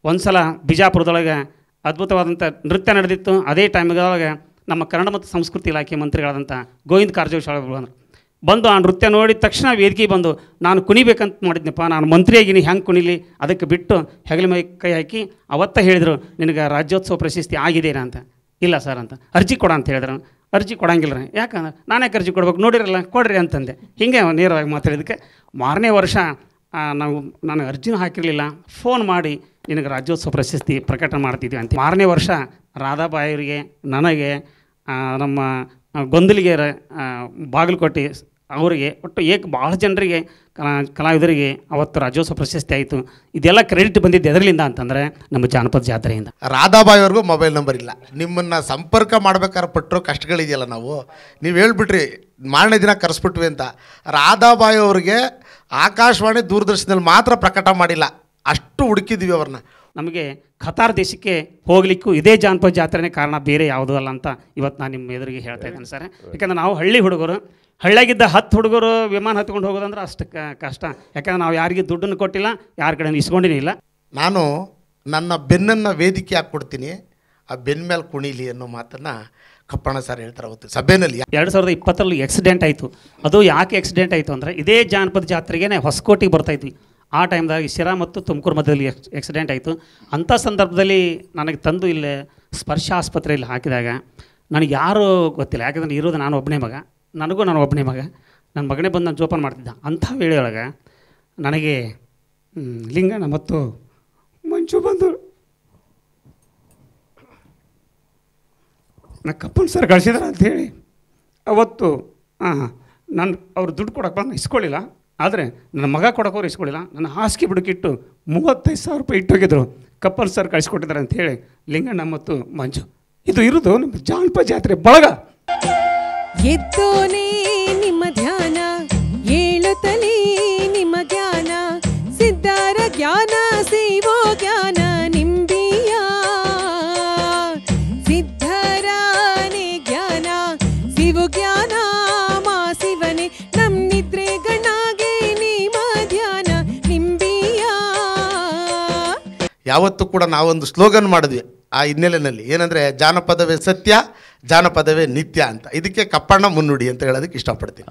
ಒಂದು ಸಲ ಬಿಜಾಪುರದೊಳಗೆ ಅದ್ಭುತವಾದಂಥ ನೃತ್ಯ ನಡೆದಿತ್ತು ಅದೇ ಟೈಮ್ದೊಳಗೆ ನಮ್ಮ ಕನ್ನಡ ಮತ್ತು ಸಂಸ್ಕೃತಿ ಇಲಾಖೆ ಮಂತ್ರಿಗಳಾದಂಥ ಗೋವಿಂದ ಕಾರಜೋಳ ಶಾಲೆಗಳು ಬಂದರು ಬಂದು ಆ ನೃತ್ಯ ನೋಡಿದ ತಕ್ಷಣ ವೇದಿಕೆ ಬಂದು ನಾನು ಕುಣಿಬೇಕಂತ ಮಾಡಿದ್ನಪ್ಪ ನಾನು ಮಂತ್ರಿಯಾಗಿನಿ ಹೆಂಗೆ ಕುಣಿಲಿ ಅದಕ್ಕೆ ಬಿಟ್ಟು ಹೆಗಲ ಮೈ ಕೈ ಹಾಕಿ ಅವತ್ತ ಹೇಳಿದರು ನಿನಗೆ ರಾಜ್ಯೋತ್ಸವ ಪ್ರಶಸ್ತಿ ಆಗಿದೇನಾ ಅಂತ ಇಲ್ಲ ಸರ್ ಅಂತ ಅರ್ಜಿ ಕೊಡ ಅಂತ ಹೇಳಿದ್ರು ಅರ್ಜಿ ಕೊಡಂಗಿಲ್ಲ ರೀ ಯಾಕಂದ್ರೆ ನಾನೇ ಅರ್ಜಿ ಕೊಡ್ಬೇಕು ನೋಡಿರಲ್ಲ ಕೊಡ್ರಿ ಅಂತಂದೆ ಹಿಂಗೆ ನೇರವಾಗಿ ಮಾತಾಡಿದ್ದಕ್ಕೆ ಮಾರನೇ ವರ್ಷ ಆ, ನಾವು ನಾನು ಅರ್ಜಿನೂ ಹಾಕಿರಲಿಲ್ಲ ಫೋನ್ ಮಾಡಿ ನಿನಗೆ ರಾಜ್ಯೋತ್ಸವ ಪ್ರಶಸ್ತಿ ಪ್ರಕಟ ಮಾಡ್ತಿದ್ವಿ ಅಂತ ಮಾರನೇ ವರ್ಷ ರಾಧಾಬಾಯಿಯವರಿಗೆ ನನಗೆ ಆ, ನಮ್ಮ ಆ, ಗೊಂದಲಿಗೆರ ಆ, ಬಾಗಲಕೋಟೆ ಅವರಿಗೆ ಒಟ್ಟು ಏಕ ಭಾಳ ಜನರಿಗೆ ಕಲಾ ಕಲಾವಿದರಿಗೆ ಅವತ್ತು ರಾಜ್ಯೋತ್ಸವ ಪ್ರಶಸ್ತಿ ಆಯಿತು ಇದೆಲ್ಲ ಕ್ರೆಡಿಟ್ ಬಂದಿದ್ದು ಎದರಲಿಂದ ಅಂತಂದರೆ ನಮ್ಮ ಜಾನಪದ ಜಾತ್ರೆಯಿಂದ ರಾಧಾಬಾಯಿಯವ್ರಿಗೂ ಮೊಬೈಲ್ ನಂಬರ್ ಇಲ್ಲ ನಿಮ್ಮನ್ನು ಸಂಪರ್ಕ ಮಾಡ್ಬೇಕಾದ್ರೆ ಪಟ್ಟಿರೋ ಕಷ್ಟಗಳಿದೆಯಲ್ಲ ನಾವು ನೀವು ಹೇಳ್ಬಿಟ್ರಿ ಮಾರನೇ ದಿನ ಕರೆಸ್ಬಿಟ್ವಿ ಅಂತ ರಾಧಾಬಾಯಿ ಅವ್ರಿಗೆ ಆಕಾಶವಾಣಿ ದೂರದರ್ಶನದಲ್ಲಿ ಮಾತ್ರ ಪ್ರಕಟ ಮಾಡಿಲ್ಲ ಅಷ್ಟು ಹುಡುಕಿದ್ವಿ ಅವ್ರನ್ನ ನಮಗೆ ಖತಾರ್ ದೇಶಕ್ಕೆ ಹೋಗ್ಲಿಕ್ಕೂ ಇದೇ ಜಾನಪದ ಜಾತ್ರೆನೇ ಕಾರಣ ಬೇರೆ ಯಾವುದೂ ಅಲ್ಲ ಅಂತ ಇವತ್ತು ನಾನು ನಿಮ್ಮ ಎದುರಿಗೆ ಹೇಳ್ತಾ ಇದ್ದೇನೆ ಸರ್ ಯಾಕಂದ್ರೆ ನಾವು ಹಳ್ಳಿ ಹುಡುಗರು ಹಳ್ಳಿಯಾಗಿದ್ದ ಹತ್ತು ಹುಡುಗರು ವಿಮಾನ ಹತ್ಕೊಂಡು ಹೋಗೋದಂದ್ರೆ ಅಷ್ಟು ಕ- ಕಷ್ಟ ಯಾಕಂದ್ರೆ ನಾವು ಯಾರಿಗೆ ದುಡ್ಡನ್ನು ಕೊಟ್ಟಿಲ್ಲ ಯಾರ ಕಡೆ ಇಸ್ಕೊಂಡಿನೇ ಇಲ್ಲ ನಾನು ನನ್ನ ಬೆನ್ನನ್ನು ವೇದಿಕೆ ಹಾಕ್ಕೊಡ್ತೀನಿ ಆ ಬೆನ್ನ ಮೇಲೆ ಕುಣಿಲಿ ಅನ್ನೋ ಮಾತನ್ನು ಕಪ್ಪಣ್ಣ ಸರ್ ಹೇಳ್ತಾರೆ ಅವತ್ತು ಸಭೆಯಲ್ಲಿ ಎರಡು ಸಾವಿರದ ಇಪ್ಪತ್ತರಲ್ಲಿ ಆಕ್ಸಿಡೆಂಟ್ ಆಯಿತು ಅದು ಯಾಕೆ ಆಕ್ಸಿಡೆಂಟ್ ಆಯಿತು ಅಂದರೆ ಇದೇ ಜಾನಪದ ಜಾತ್ರೆಗೆ ಹೊಸಕೋಟಿಗೆ ಬರ್ತಾ ಇದ್ವಿ ಆ ಟೈಮ್ದಾಗ ಶಿರಾ ಮತ್ತು ತುಮಕೂರು ಮಧ್ಯದಲ್ಲಿ ಆಕ್ಸಿಡೆಂಟ್ ಆಯಿತು ಅಂಥ ಸಂದರ್ಭದಲ್ಲಿ ನನಗೆ ತಂದು ಇಲ್ಲೇ ಸ್ಪರ್ಶ ಆಸ್ಪತ್ರೆಯಲ್ಲಿ ಹಾಕಿದಾಗ ನನಗೆ ಯಾರೂ ಗೊತ್ತಿಲ್ಲ ಯಾಕಂದ್ರೆ ಇರೋದು ನಾನು ಒಬ್ಬನೇ ಮಗ ನನಗೂ ನಾನು ಒಬ್ಬನೇ ಮಗ ನನ್ನ ಮಗನೇ ಬಂದು ನಾನು ಜೋಪಾನ ಮಾಡ್ತಿದ್ದ ಅಂಥ ವೇಳೆಯೊಳಗೆ ನನಗೆ ಹ್ಮ್, ಲಿಂಗಣ್ಣ ಮತ್ತು ಮಂಜು ಬಂದು ನಾ ಕಪ್ಪನ್ ಸರ್ ಕಳಿಸಿದಾರೆ ಅಂಥೇಳಿ ಅವತ್ತು ಹಾಂ ನಾನು ಅವ್ರು ದುಡ್ಡು ಕೊಡಕ್ಕೆ ನಾನು ಇಸ್ಕೊಳ್ಳಿಲ್ಲ ಆದರೆ ನನ್ನ ಮಗ ಕೊಡೋಕೆ ಅವ್ರು ಇಸ್ಕೊಳ್ಳಿಲ್ಲ ನನ್ನ ಹಾಸಿಗೆ ಬುಡಕಿಟ್ಟು ಮೂವತ್ತೈದು ಸಾವಿರ ರೂಪಾಯಿ ಇಟ್ಟೋಗಿದ್ರು ಕಪ್ಪಲ್ ಸರ್ ಕಳಿಸ್ಕೊಟ್ಟಿದ್ದಾರೆ ಅಂಥೇಳಿ ಲಿಂಗಣ್ಣ ಮತ್ತು ಮಂಜು ಇದು ಇರೋದು ನಮ್ಮ ಜಾನಪದ ಜಾತ್ರೆ ಬಳಗ ಎದ್ದೋನೇ ನಿಮ್ಮ ಧ್ಯಾನ ಏಳುತ್ತಲೇ ನಿಮ್ಮ ಜ್ಞಾನ ಸಿದ್ಧಾರ ಜ್ಞಾನ ಸಿವೋ ಜ್ಞಾನ ನಿಂಬಿಯ ಸಿದ್ಧರಾನೆ ಜ್ಞಾನ ಸಿವು ಜ್ಞಾನ ಮಾ ಶಿವನೇ ನಮ್ ನಿದ್ರೆ ಗಣಾಗೆ ನಿಮ್ಮ ಧ್ಯಾನ ನಿಂಬಿಯ ಯಾವತ್ತೂ ಕೂಡ ನಾವೊಂದು ಸ್ಲೋಗನ್ ಮಾಡಿದ್ವಿ ಆ ಹಿನ್ನೆಲೆಯಲ್ಲಿ ಏನಂದರೆ ಜಾನಪದವೇ ಸತ್ಯ ಜಾನಪದವೇ ನಿತ್ಯ ಅಂತ ಇದಕ್ಕೆ ಕಪ್ಪಣ್ಣ ಮುನ್ನುಡಿ ಅಂತ ಹೇಳೋದಕ್ಕೆ ಇಷ್ಟಪಡ್ತೀನಿ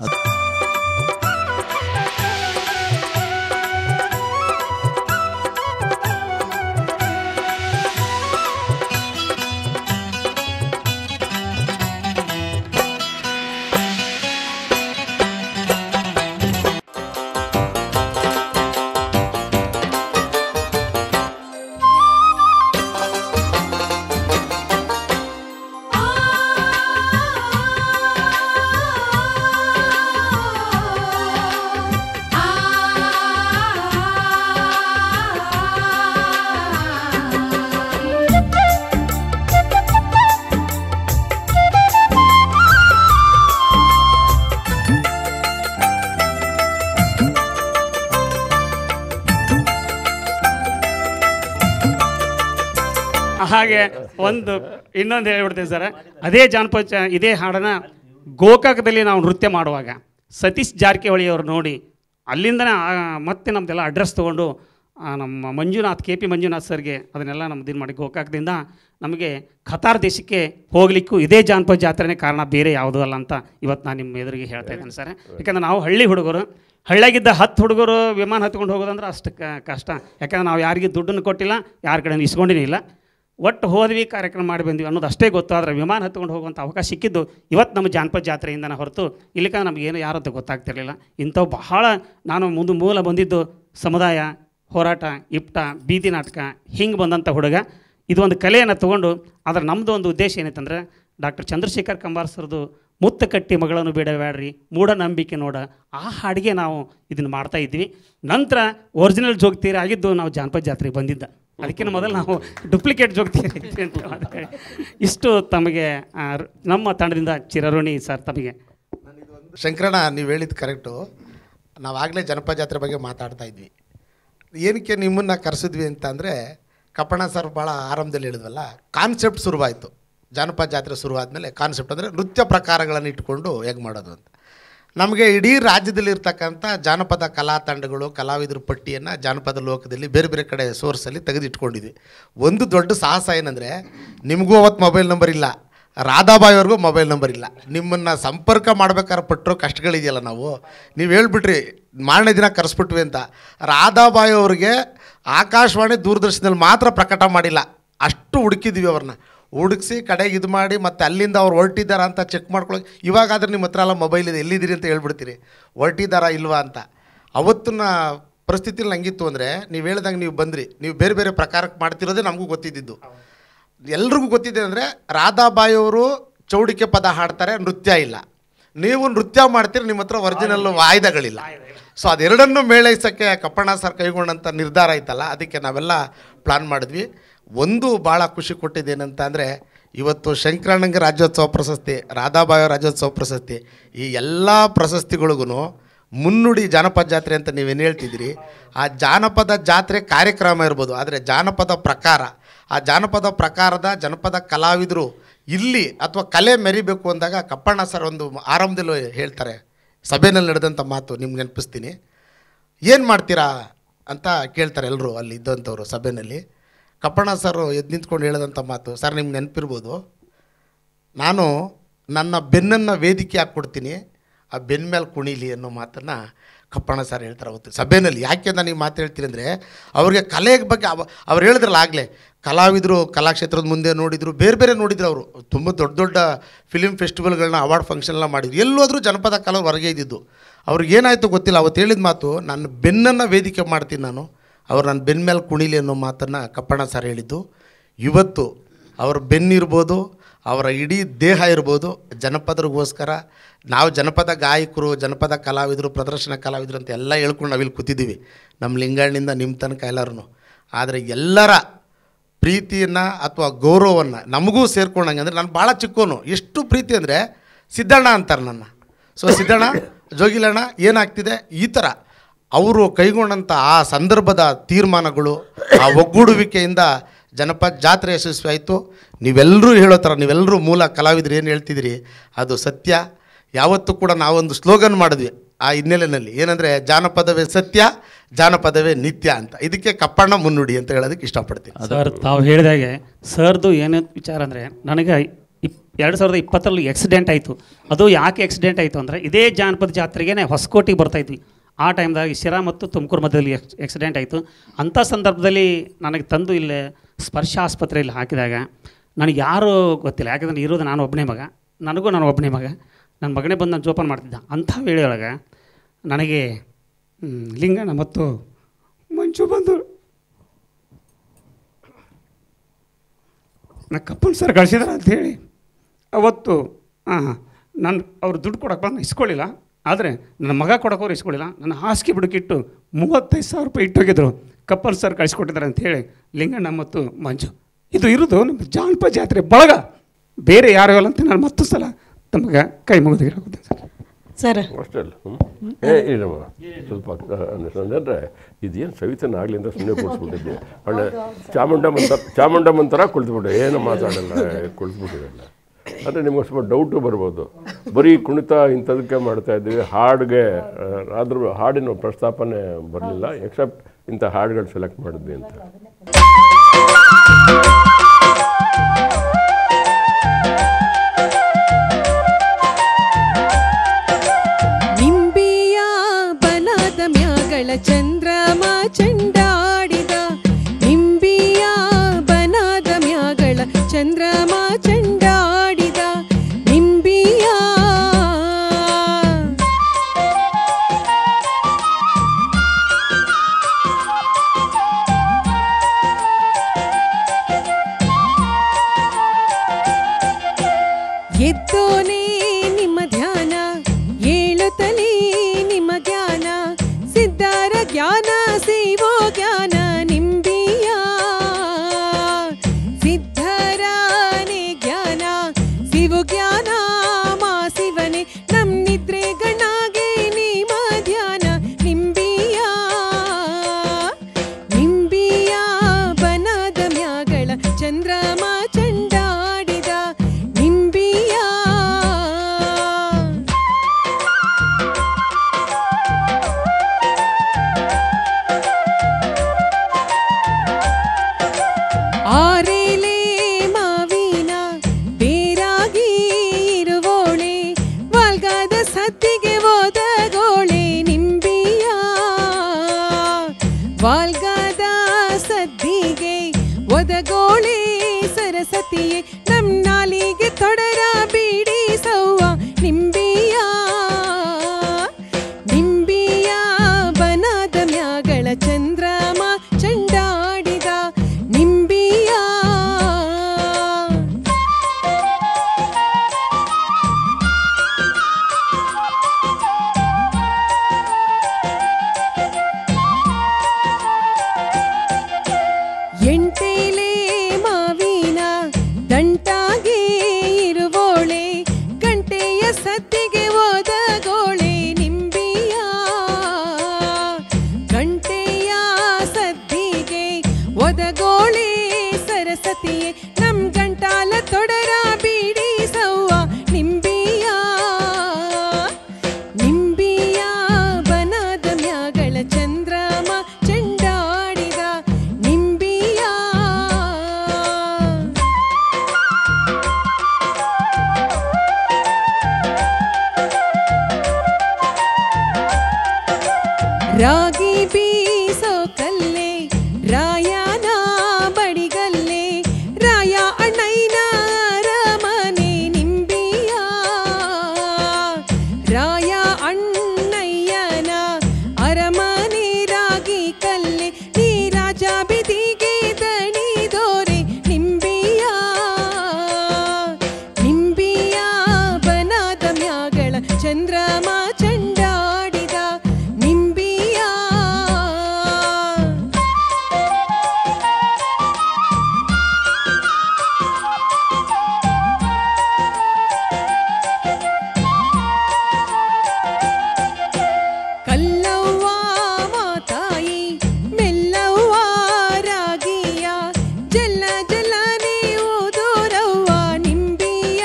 ಹಾಗೆ ಒಂದು ಇನ್ನೊಂದು ಹೇಳ್ಬಿಡ್ತೀನಿ ಸರ್ ಅದೇ ಜಾನಪದ ಚ- ಇದೇ ಹಾಡನ್ನ ಗೋಕಾಕದಲ್ಲಿ ನಾವು ನೃತ್ಯ ಮಾಡುವಾಗ ಸತೀಶ್ ಜಾರಕಿಹೊಳಿ ಅವರು ನೋಡಿ ಅಲ್ಲಿಂದನೇ ಆ- ಮತ್ತೆ ನಮ್ಮದೆಲ್ಲ ಅಡ್ರೆಸ್ ತೊಗೊಂಡು ಆ, ನಮ್ಮ ಮಂಜುನಾಥ್ ಕೆ ಪಿ ಮಂಜುನಾಥ್ ಸರ್ಗೆ ಅದನ್ನೆಲ್ಲ ನಮ್ದು ಇದು ಮಾಡಿ ಗೋಕಾಕದಿಂದ ನಮಗೆ ಖತಾರ್ ದೇಶಕ್ಕೆ ಹೋಗ್ಲಿಕ್ಕೂ ಇದೇ ಜಾನಪದ ಜಾತ್ರೆನೇ ಕಾರಣ ಬೇರೆ ಯಾವುದೂ ಅಲ್ಲ ಅಂತ ಇವತ್ತು ನಾನು ನಿಮ್ಮ ಎದುರಿಗೆ ಹೇಳ್ತಾ ಇದ್ದೇನೆ ಸರ್ ಯಾಕಂದ್ರೆ ನಾವು ಹಳ್ಳಿ ಹುಡುಗರು ಹಳ್ಳಿಯಾಗಿದ್ದ ಹತ್ತು ಹುಡುಗರು ವಿಮಾನ ಹತ್ಕೊಂಡು ಹೋಗೋದಂದ್ರೆ ಅಷ್ಟು ಕ- ಕಷ್ಟ ಯಾಕಂದ್ರೆ ನಾವು ಯಾರಿಗೆ ದುಡ್ಡನ್ನು ಕೊಟ್ಟಿಲ್ಲ ಯಾರ ಕಡೆ ಇಸ್ಕೊಂಡಿನೇ ಇಲ್ಲ ಒಟ್ಟು ಹೋದ್ವಿ ಕಾರ್ಯಕ್ರಮ ಮಾಡಿ ಬಂದ್ವಿ ಅನ್ನೋದು ಅಷ್ಟೇ ಗೊತ್ತು ಆದರೆ ವಿಮಾನ ಹತ್ಕೊಂಡು ಹೋಗುವಂಥ ಅವಕಾಶ ಸಿಕ್ಕಿದ್ದು ಇವತ್ತು ನಮ್ಮ ಜಾನಪದ ಜಾತ್ರೆಯಿಂದನೇ ಹೊರತು ಇಲ್ಲಿಕ ನಮಗೇನು ಯಾರು ಅಂತ ಗೊತ್ತಾಗ್ತಿರಲಿಲ್ಲ ಇಂಥವು ಬಹಳ ನಾನು ಮುಂದೆ ಮೂಲ ಬಂದಿದ್ದು ಸಮುದಾಯ ಹೋರಾಟ ಇಪ್ಟ ಬೀದಿ ನಾಟಕ ಹಿಂಗೆ ಬಂದಂಥ ಹುಡುಗ ಇದು ಒಂದು ಕಲೆಯನ್ನು ತಗೊಂಡು ಆದರೆ ನಮ್ಮದು ಒಂದು ಉದ್ದೇಶ ಏನೈತಂದ್ರೆ ಡಾಕ್ಟರ್ ಚಂದ್ರಶೇಖರ್ ಕಂಬಾರ್ ಸರ್ದು ಮುತ್ತ ಕಟ್ಟಿ ಮಗಳನ್ನು ಬೇಡಬೇಡ್ರಿ ಮೂಢನಂಬಿಕೆ ನೋಡ ಆ ಹಾಡಿಗೆ ನಾವು ಇದನ್ನು ಮಾಡ್ತಾ ಇದ್ವಿ ನಂತರ ಒರಿಜಿನಲ್ ಜೋಗ್ತೀರಿ ಆಗಿದ್ದು ನಾವು ಜಾನಪದ ಜಾತ್ರೆಗೆ ಬಂದಿದ್ದ ಅದಕ್ಕಿಂತ ಮೊದಲು ನಾವು ಡುಪ್ಲಿಕೇಟ್ ಜೋಗ್ತೀರಿ ಅಂತ ಮಾಡಿದ್ರೆ ಇಷ್ಟು ತಮಗೆ ಆ, ರ- ನಮ್ಮ ತಂಡದಿಂದ ಚಿರಋಣಿ ಸರ್ ತಮಗೆ ಶಂಕರಣ್ಣ ನೀವು ಹೇಳಿದ್ದು ಕರೆಕ್ಟು ನಾವಾಗಲೇ ಜನಪದ ಜಾತ್ರೆ ಬಗ್ಗೆ ಮಾತಾಡ್ತಾ ಇದ್ವಿ ಏನಕ್ಕೆ ನಿಮ್ಮನ್ನು ಕರೆಸಿದ್ವಿ ಅಂತ ಅಂದರೆ ಕಪ್ಪಣ್ಣ ಸರ್ ಭಾಳ ಆರಂಭದಲ್ಲಿ ಹೇಳಿದ್ವಲ್ಲ ಕಾನ್ಸೆಪ್ಟ್ ಶುರುವಾಯಿತು ಜಾನಪದ ಜಾತ್ರೆ ಶುರುವಾದ್ಮೇಲೆ ಕಾನ್ಸೆಪ್ಟ್ ಅಂದರೆ ನೃತ್ಯ ಪ್ರಕಾರಗಳನ್ನು ಇಟ್ಕೊಂಡು ಹೇಗೆ ಮಾಡೋದು ಅಂತ ನಮಗೆ ಇಡೀ ರಾಜ್ಯದಲ್ಲಿ ಇರ್ತಕ್ಕಂಥ ಜಾನಪದ ಕಲಾ ತಂಡಗಳು ಕಲಾವಿದರ ಪಟ್ಟಿಯನ್ನು ಜಾನಪದ ಲೋಕದಲ್ಲಿ ಬೇರೆ ಬೇರೆ ಕಡೆ ಸೋರ್ಸಲ್ಲಿ ತೆಗೆದಿಟ್ಕೊಂಡಿದ್ವಿ ಒಂದು ದೊಡ್ಡ ಸಾಹಸ ಏನಂದರೆ ನಿಮಗೂ ಅವತ್ತು ಮೊಬೈಲ್ ನಂಬರ್ ಇಲ್ಲ ರಾಧಾಬಾಯಿ ಅವ್ರಿಗೂ ಮೊಬೈಲ್ ನಂಬರ್ ಇಲ್ಲ ನಿಮ್ಮನ್ನು ಸಂಪರ್ಕ ಮಾಡ್ಬೇಕಾದ್ರೆ ಪಟ್ಟಿರೋ ಕಷ್ಟಗಳಿದೆಯಲ್ಲ ನಾವು ನೀವು ಹೇಳ್ಬಿಟ್ರಿ ಮಾರನೇ ದಿನ ಕರೆಸ್ಬಿಟ್ವಿ ಅಂತ ರಾಧಾಬಾಯಿ ಅವ್ರಿಗೆ ಆಕಾಶವಾಣಿ ದೂರದರ್ಶನದಲ್ಲಿ ಮಾತ್ರ ಪ್ರಕಟ ಮಾಡಿಲ್ಲ ಅಷ್ಟು ಹುಡುಕಿದ್ವಿ ಅವ್ರನ್ನ ಹುಡುಕಿಸಿ ಕಡೆಗೆ ಇದು ಮಾಡಿ ಮತ್ತೆ ಅಲ್ಲಿಂದ ಅವ್ರು ಹೊರಟಿದ್ದಾರಾ ಅಂತ ಚೆಕ್ ಮಾಡ್ಕೊಳ್ಳೋಕೆ ಇವಾಗಾದ್ರೆ ನಿಮ್ಮ ಹತ್ರ ಎಲ್ಲ ಮೊಬೈಲ್ ಇದೆ ಎಲ್ಲಿದ್ದೀರಿ ಅಂತ ಹೇಳ್ಬಿಡ್ತೀರಿ ಹೊರಟಿದ್ದಾರಾ ಇಲ್ವಾ ಅಂತ ಅವತ್ತಿನ ಪರಿಸ್ಥಿತಿಲಿ ಹಂಗಿತ್ತು ಅಂದರೆ ನೀವು ಹೇಳ್ದಂಗೆ ನೀವು ಬಂದ್ರಿ ನೀವು ಬೇರೆ ಬೇರೆ ಪ್ರಕಾರಕ್ಕೆ ಮಾಡ್ತಿರೋದೇ ನಮಗೂ ಗೊತ್ತಿದ್ದಿದ್ದು ಎಲ್ರಿಗೂ ಗೊತ್ತಿದೆ ಅಂದರೆ ರಾಧಾಬಾಯಿ ಅವರು ಚೌಡಿಕೆ ಪದ ಹಾಡ್ತಾರೆ ನೃತ್ಯ ಇಲ್ಲ ನೀವು ನೃತ್ಯ ಮಾಡ್ತೀರಿ ನಿಮ್ಮ ಹತ್ರ ಒರಿಜಿನಲ್ ವಾಯ್ದಗಳಿಲ್ಲ ಸೊ ಅದೆರಡನ್ನೂ ಮೇಳೈಸೋಕ್ಕೆ ಕಪ್ಪಣ್ಣ ಸರ್ ಕೈಗೊಂಡಂಥ ನಿರ್ಧಾರ ಐತಲ್ಲ ಅದಕ್ಕೆ ನಾವೆಲ್ಲ ಪ್ಲಾನ್ ಮಾಡಿದ್ವಿ ಒಂದು ಭಾಳ ಖುಷಿ ಕೊಟ್ಟಿದ್ದೇನಂತ ಅಂದರೆ ಇವತ್ತು ಶಂಕರಣ್ಣಂಗೆ ರಾಜ್ಯೋತ್ಸವ ಪ್ರಶಸ್ತಿ ರಾಧಾಬಾಯಿ ರಾಜ್ಯೋತ್ಸವ ಪ್ರಶಸ್ತಿ ಈ ಎಲ್ಲ ಪ್ರಶಸ್ತಿಗಳಿಗೂ ಮುನ್ನುಡಿ ಜಾನಪದ ಜಾತ್ರೆ ಅಂತ ನೀವೇನು ಹೇಳ್ತಿದ್ದೀರಿ ಆ ಜಾನಪದ ಜಾತ್ರೆ ಕಾರ್ಯಕ್ರಮ ಇರ್ಬೋದು ಆದರೆ ಜಾನಪದ ಪ್ರಕಾರ ಆ ಜಾನಪದ ಪ್ರಕಾರದ ಜನಪದ ಕಲಾವಿದರು ಇಲ್ಲಿ ಅಥವಾ ಕಲೆ ಮೆರಿಬೇಕು ಅಂದಾಗ ಕಪ್ಪಣ್ಣ ಸರ್ ಒಂದು ಆರಂಭದಲ್ಲೂ ಹೇಳ್ತಾರೆ ಸಭೆಯಲ್ಲಿ ನಡೆದಂಥ ಮಾತು ನಿಮ್ಗೆ ನೆನಪಿಸ್ತೀನಿ ಏನು ಮಾಡ್ತೀರಾ ಅಂತ ಕೇಳ್ತಾರೆ ಎಲ್ಲರೂ ಅಲ್ಲಿ ಇದ್ದಂಥವ್ರು ಸಭೆಯಲ್ಲಿ ಕಪ್ಪಣ್ಣ ಸರ್ ಎದ್ದು ನಿಂತ್ಕೊಂಡು ಹೇಳಿದಂಥ ಮಾತು ಸರ್ ನಿಮ್ಗೆ ನೆನಪಿರ್ಬೋದು ನಾನು ನನ್ನ ಬೆನ್ನನ್ನು ವೇದಿಕೆ ಹಾಕ್ಕೊಡ್ತೀನಿ ಆ ಬೆನ್ನ ಮೇಲೆ ಕುಣಿಲಿ ಅನ್ನೋ ಮಾತನ್ನು ಕಪ್ಪಣ್ಣ ಸರ್ ಹೇಳ್ತಾರೆ ಅವತ್ತು ಸಭೆಯಲ್ಲಿ ಯಾಕೆ ನಾನು ಈ ಮಾತು ಹೇಳ್ತೀನಿ ಅಂದರೆ ಅವ್ರಿಗೆ ಕಲೆ ಬಗ್ಗೆ ಅವ ಅವ್ರು ಹೇಳಿದ್ರಲ್ಲ ಆಗಲೇ ಕಲಾವಿದರು ಕಲಾಕ್ಷೇತ್ರದ ಮುಂದೆ ನೋಡಿದರು ಬೇರೆ ಬೇರೆ ನೋಡಿದ್ರು ಅವರು ತುಂಬ ದೊಡ್ಡ ದೊಡ್ಡ ಫಿಲಿಮ್ ಫೆಸ್ಟಿವಲ್ಗಳನ್ನ ಅವಾರ್ಡ್ ಫಂಕ್ಷನ್ನೆಲ್ಲ ಮಾಡಿದ್ರು ಎಲ್ಲೋದ್ರೂ ಜನಪದ ಕಲಾ ಹೊರಗೆ ಇದ್ದಿದ್ದು ಅವ್ರಿಗೆ ಏನಾಯಿತು ಗೊತ್ತಿಲ್ಲ ಅವತ್ತು ಹೇಳಿದ ಮಾತು ನನ್ನ ಬೆನ್ನನ್ನು ವೇದಿಕೆ ಮಾಡ್ತೀನಿ ನಾನು ಅವ್ರು ನನ್ನ ಬೆನ್ನ ಮೇಲೆ ಕುಣಿಲಿ ಅನ್ನೋ ಮಾತನ್ನು ಕಪ್ಪಣ್ಣ ಸರ್ ಹೇಳಿದ್ದು ಇವತ್ತು ಅವ್ರ ಬೆನ್ನಿರ್ಬೋದು ಅವರ ಇಡೀ ದೇಹ ಇರ್ಬೋದು ಜನಪದರಿಗೋಸ್ಕರ ನಾವು ಜನಪದ ಗಾಯಕರು ಜನಪದ ಕಲಾವಿದರು ಪ್ರದರ್ಶನ ಕಲಾವಿದರು ಅಂತ ಎಲ್ಲ ಹೇಳ್ಕೊಂಡು ನಾವಿಲ್ಲಿ ಕೂತಿದ್ದೀವಿ ನಮ್ಮ ಲಿಂಗಣ್ಣಿಂದ ನಿಮ್ಮ ತನಕ ಎಲ್ಲರೂ ಆದರೆ ಎಲ್ಲರ ಪ್ರೀತಿಯನ್ನು ಅಥವಾ ಗೌರವವನ್ನು ನಮಗೂ ಸೇರ್ಕೊಂಡಂಗೆ ಅಂದರೆ ನಾನು ಭಾಳ ಚಿಕ್ಕೋನು ಎಷ್ಟು ಪ್ರೀತಿ ಅಂದರೆ ಸಿದ್ದಣ್ಣ ಅಂತಾರೆ ನನ್ನ ಸೊ ಸಿದ್ದಣ್ಣ ಜೋಗಿಲಣ್ಣ ಏನಾಗ್ತಿದೆ ಈ ಥರ ಅವರು ಕೈಗೊಂಡಂಥ ಆ ಸಂದರ್ಭದ ತೀರ್ಮಾನಗಳು ಆ ಒಗ್ಗೂಡುವಿಕೆಯಿಂದ ಜನಪದ ಜಾತ್ರೆ ಯಶಸ್ವಿ ಆಯಿತು ನೀವೆಲ್ಲರೂ ಹೇಳೋ ಥರ ನೀವೆಲ್ಲರೂ ಮೂಲ ಕಲಾವಿದರು ಏನು ಹೇಳ್ತಿದ್ದೀರಿ ಅದು ಸತ್ಯ ಯಾವತ್ತೂ ಕೂಡ ನಾವೊಂದು ಸ್ಲೋಗನ್ ಮಾಡಿದ್ವಿ ಆ ಹಿನ್ನೆಲೆಯಲ್ಲಿ ಏನಂದರೆ ಜಾನಪದವೇ ಸತ್ಯ ಜಾನಪದವೇ ನಿತ್ಯ ಅಂತ ಇದಕ್ಕೆ ಕಪ್ಪಣ್ಣ ಮುನ್ನುಡಿ ಅಂತ ಹೇಳೋದಕ್ಕೆ ಇಷ್ಟಪಡ್ತೀನಿ ಸರ್ ತಾವು ಹೇಳಿದಾಗೆ ಸರ್ದು ಏನು ವಿಚಾರ ಅಂದರೆ ನನಗೆ ಇಪ್ ಎರಡು ಸಾವಿರದ ಇಪ್ಪತ್ತರಲ್ಲಿ ಆಕ್ಸಿಡೆಂಟ್ ಆಯಿತು ಅದು ಯಾಕೆ ಆಕ್ಸಿಡೆಂಟ್ ಆಯಿತು ಅಂದರೆ ಇದೇ ಜಾನಪದ ಜಾತ್ರೆಗೆ ಹೊಸಕೋಟಿಗೆ ಬರ್ತಾಯಿದ್ವಿ ಆ ಟೈಮ್ದಾಗ ಶಿರಾ ಮತ್ತು ತುಮಕೂರು ಮಧ್ಯದಲ್ಲಿ ಆಕ್ಸಿಡೆಂಟ್ ಆಯಿತು ಅಂಥ ಸಂದರ್ಭದಲ್ಲಿ ನನಗೆ ತಂದು ಇಲ್ಲೇ ಸ್ಪರ್ಶ ಆಸ್ಪತ್ರೆಯಲ್ಲಿ ಹಾಕಿದಾಗ ನನಗೆ ಯಾರೂ ಗೊತ್ತಿಲ್ಲ ಯಾಕಂದರೆ ಇರೋದು ನಾನು ಒಬ್ಬನೇ ಮಗ ನನಗೂ ನಾನು ಒಬ್ಬನೇ ಮಗ ನನ್ನ ಮಗನೇ ಬಂದು ನಾನು ಜೋಪಾನ ಮಾಡ್ತಿದ್ದ ಅಂಥ ವೇಳೆಯೊಳಗೆ ನನಗೆ ಹ್ಮ್, ಲಿಂಗಣ್ಣ ಮತ್ತು ಮಂಜು ಬಂದು ನಾ ಕಪ್ಪನ್ ಸರ್ ಕಳಿಸಿದಾರ ಅಂಥೇಳಿ ಅವತ್ತು ಹಾಂ ನಾನು ಅವ್ರು ದುಡ್ಡು ಕೊಡಕ್ಕೆ ಬಂದು ಇಸ್ಕೊಳ್ಳಿಲ್ಲ ಆದರೆ ನನ್ನ ಮಗ ಕೊಡೋಕೆ ಅವ್ರು ಇಸ್ಕೊಳ್ಳಿಲ್ಲ ನನ್ನ ಹಾಸಿಗೆ ಬುಡಕಿಟ್ಟು ಮೂವತ್ತೈದು ಸಾವಿರ ರೂಪಾಯಿ ಇಟ್ಟೋಗಿದ್ರು ಕಪ್ಪಲ್ ಸರ್ ಕಳಿಸ್ಕೊಟ್ಟಿದ್ದಾರೆ ಅಂಥೇಳಿ ಲಿಂಗಣ್ಣ ಮತ್ತು ಮಂಜು ಇದು ಇರೋದು ನಮ್ಮ ಜಾನಪದ ಜಾತ್ರೆ ಬಳಗ ಬೇರೆ ಯಾರು ಇಲ್ಲ ಅಂತ ನಾನು ಮತ್ತೊಂದು ಸಲ ತಮಗೆ ಕೈ ಮುಗಿದಿರೋಗುತ್ತೆ ಸರ್ ಸರ್ ಅಷ್ಟಲ್ಲ ಹ್ಞೂ ಏ ಇರಮ್ಮ ಸ್ವಲ್ಪ ಅಂದರೆ ಇದೇನು ಸವಿತನ ಆಗಲಿ ಅಂತ ಸುಮ್ಮನೆ ಕೂರಿಸ್ಬಿಟ್ಟಿದ್ದೆ ಒಳ್ಳೆ ಚಾಮುಂಡಮ್ಮನ ಚಾಮುಂಡಮ್ಮನ ಥರ ಕುಳಿತುಬಿಟ್ಟೆ ಏನು ಮಾತಾಡಲ್ಲ ಕುಳಿತುಬಿಟ್ಟಿರಲ್ಲ ಅಂದರೆ ನಿಮಗೆ ಸ್ವಲ್ಪ ಡೌಟು ಬರ್ಬೋದು ಬರೀ ಕುಣಿತ ಇಂಥದಕ್ಕೆ ಮಾಡ್ತಾ ಇದ್ದೀವಿ ಹಾಡಿಗೆ ಆದರೂ ಹಾಡಿನ ಪ್ರಸ್ತಾಪನೆ ಬರಲಿಲ್ಲ ಎಕ್ಸೆಪ್ಟ್ ಇಂಥ ಹಾಡುಗಳು ಸೆಲೆಕ್ಟ್ ಮಾಡಿದ್ವಿ ಅಂತ ನಿಂಬಿಯ ಬನದ ಮ್ಯಾಗಳ ಚಂದ್ರಮ ಚಂಡಾಡಿದ ನಿಂಬಿಯ ಬನದ ಮ್ಯಾಗಳ ಚಂದ್ರಮ ಚಂಡಾಡಿದ ನಿಂಬಿಯ ಎದ್ದೋನೇ ನಿಮ್ಮ ಧ್ಯಾನ ಏಳುತ್ತಲೇ ನಿಮ್ಮ ಜ್ಞಾನ ಸಿದ್ಧಾರ ಜ್ಞಾನ ಸೇವೋ ಜ್ಞಾನ ನಿಂಬಿಯ ಸಿದ್ಧರ ಒದಗೋಳೆ ಸರಸ್ವತಿಯೇ ನಮ್ ನಾಲಿಗೆ ತೊಡರ ಬೀಡಿಸವ್ವ ನಿಂಬಿಯ ನಿಂಬಿಯ ಬನದ ಮ್ಯಾಗಳ ಚಂದ್ರಮ ಚಂಡಾಡಿದ ನಿಂಬಿಯ ಎಂಟೇಲೆ ಮಾವಿನ ದಂಟಾಗೆ ಇರುವೋಳೆ ಗಂಟೆಯ ಸದ್ದಿಗೆ ಓದಗೋಳೆ ನಿಂಬಿಯ ಗಂಟೆಯ ಸದ್ದಿಗೆ ಒದಗೋಳೆ ಸರಸ್ವತಿಯೇ ನಮ್ ಗಂಟಾಲ ತೊಡರ ಬೀಡಿಸವ್ವ ನಿಂಬಿಯ ನಿಂಬಿಯ ಬನದ ಮ್ಯಾಗಳ ಚಂದ್ರಮ ಚೆಂಡಾಡಿದ ನಿಂಬಿಯ ರಾಗಿ ಬೀಸೋ ಕಲ್ಲೆ ರಾಯನ ಬಡಿಗಲ್ಲೆ ರಾಯ ಅಣ್ಣಯ್ಯನ ಅರಮನೆ ನಿಂಬಿಯ ರಾಯ ಅಣ್ಣಯ್ಯನ ಅರಮನೆ ರಾಗಿ ಕಲ್ಲೆ ನೀ ರಾಜ ಬಿದಿಗೆ ದಣಿದೋರೆ ನಿಂಬಿಯ ನಿಂಬಿಯ ಬನದ ಮ್ಯಾಗಳ ಚಂದ್ರಮ ಚಂಡಾಡಿದ ನಿಂಬಿಯ ಕಲ್ಲವ್ವ ಮಾತಾಯಿ ಮೆಲ್ಲವ್ವ ರಾಗಿಯ ಜಲ್ಲ ಜಲ್ಲನೆ ಓದೋರವ್ವ ನಿಂಬಿಯ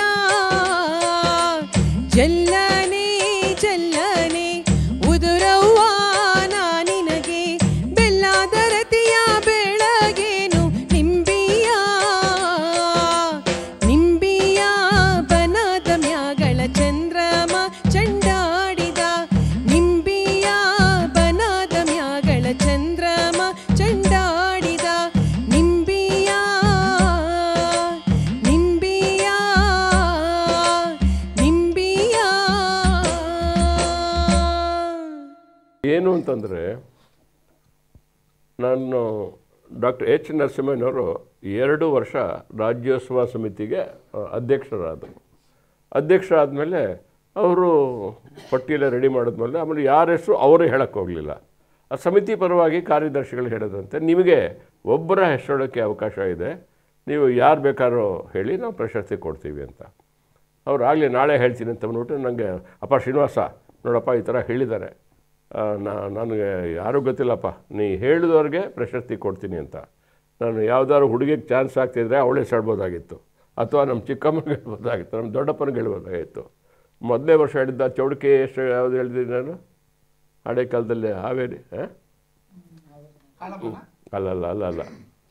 ಜಲ್ಲನೆ ಜಲ್ಲನೆ ಉದುರವ್ವ ನಾನಿನಗೆ ಬೆಲ್ಲದ ರತಿಯ ಬೆಳಗೇನು ನಿಂಬಿಯ ನಿಂಬಿಯ ಬನದ ಮ್ಯಾಗಳ ಚಂದ್ರಮ ಚಂಡಾಡಿದ ನಿಂಬಿಯ ಬನದ ಮ್ಯಾಗಳ ಚಂದ್ರಮ ಚಂಡಾಡಿದ ನಿಂಬಿಯ ನಿಂಬಿಯ ನಿಂಬಿಯ ಏನು ಅಂತಂದರೆ ನಾನು ಡಾಕ್ಟರ್ ಎಚ್ ನರಸಿಂಹಯ್ಯನವರು ಎರಡು ವರ್ಷ ರಾಜ್ಯೋತ್ಸವ ಸಮಿತಿಗೆ ಆ, ಅಧ್ಯಕ್ಷರಾದರು ಅಧ್ಯಕ್ಷರಾದಮೇಲೆ ಅವರು ಪಟ್ಟಿಯೆಲ್ಲ ರೆಡಿ ಮಾಡಿದ್ಮೇಲೆ ಆಮೇಲೆ ಯಾರ ಹೆಸರು ಅವರೇ ಹೇಳಕ್ಕೆ ಹೋಗಲಿಲ್ಲ ಆ ಸಮಿತಿ ಪರವಾಗಿ ಕಾರ್ಯದರ್ಶಿಗಳು ಹೇಳಿದಂತೆ ನಿಮಗೆ ಒಬ್ಬರ ಹೆಸರಿಡೋಕ್ಕೆ ಅವಕಾಶ ಇದೆ ನೀವು ಯಾರು ಬೇಕಾದ್ರೂ ಹೇಳಿ ನಾವು ಪ್ರಶಸ್ತಿ ಕೊಡ್ತೀವಿ ಅಂತ ಅವ್ರು ಆಗಲಿ ನಾಳೆ ಹೇಳ್ತೀನಿ ಅಂತ ಅಂದ್ಬಿಟ್ಟು ನನಗೆ ಅಪ್ಪ ಶ್ರೀನಿವಾಸ ನೋಡಪ್ಪ ಈ ಥರ ಹೇಳಿದ್ದಾರೆ ಆ, ನಾ ನನಗೆ ಯಾರೂ ಗೊತ್ತಿಲ್ಲಪ್ಪ ನೀ ಹೇಳಿದವ್ರಿಗೆ ಪ್ರಶಸ್ತಿ ಕೊಡ್ತೀನಿ ಅಂತ ನಾನು ಯಾವ್ದಾದ್ರು ಹುಡುಗಿಗೆ ಚಾನ್ಸ್ ಆಗ್ತಿದ್ರೆ ಅವಳೇ ಸಡ್ಬೋದಾಗಿತ್ತು ಅಥವಾ ನಮ್ಮ ಚಿಕ್ಕಮ್ಮನಿಗೆ ಹೇಳ್ಬೋದಾಗಿತ್ತು ನಮ್ಮ ದೊಡ್ಡಪ್ಪನಿಗೆ ಹೇಳ್ಬೋದಾಗಿತ್ತು ಮೊದಲನೇ ವರ್ಷ ಹೇಳಿದ್ದ ಚೌಡಿಕೆ ಎಷ್ಟು ಯಾವುದು ಹೇಳಿದ್ದೀನಿ ನಾನು ಹಳೆ ಕಾಲದಲ್ಲಿ ಹಾವೇರಿ ಹಾಂ ಅಲ್ಲ ಅಲ್ಲ ಅಲ್ಲ ಅಲ್ಲ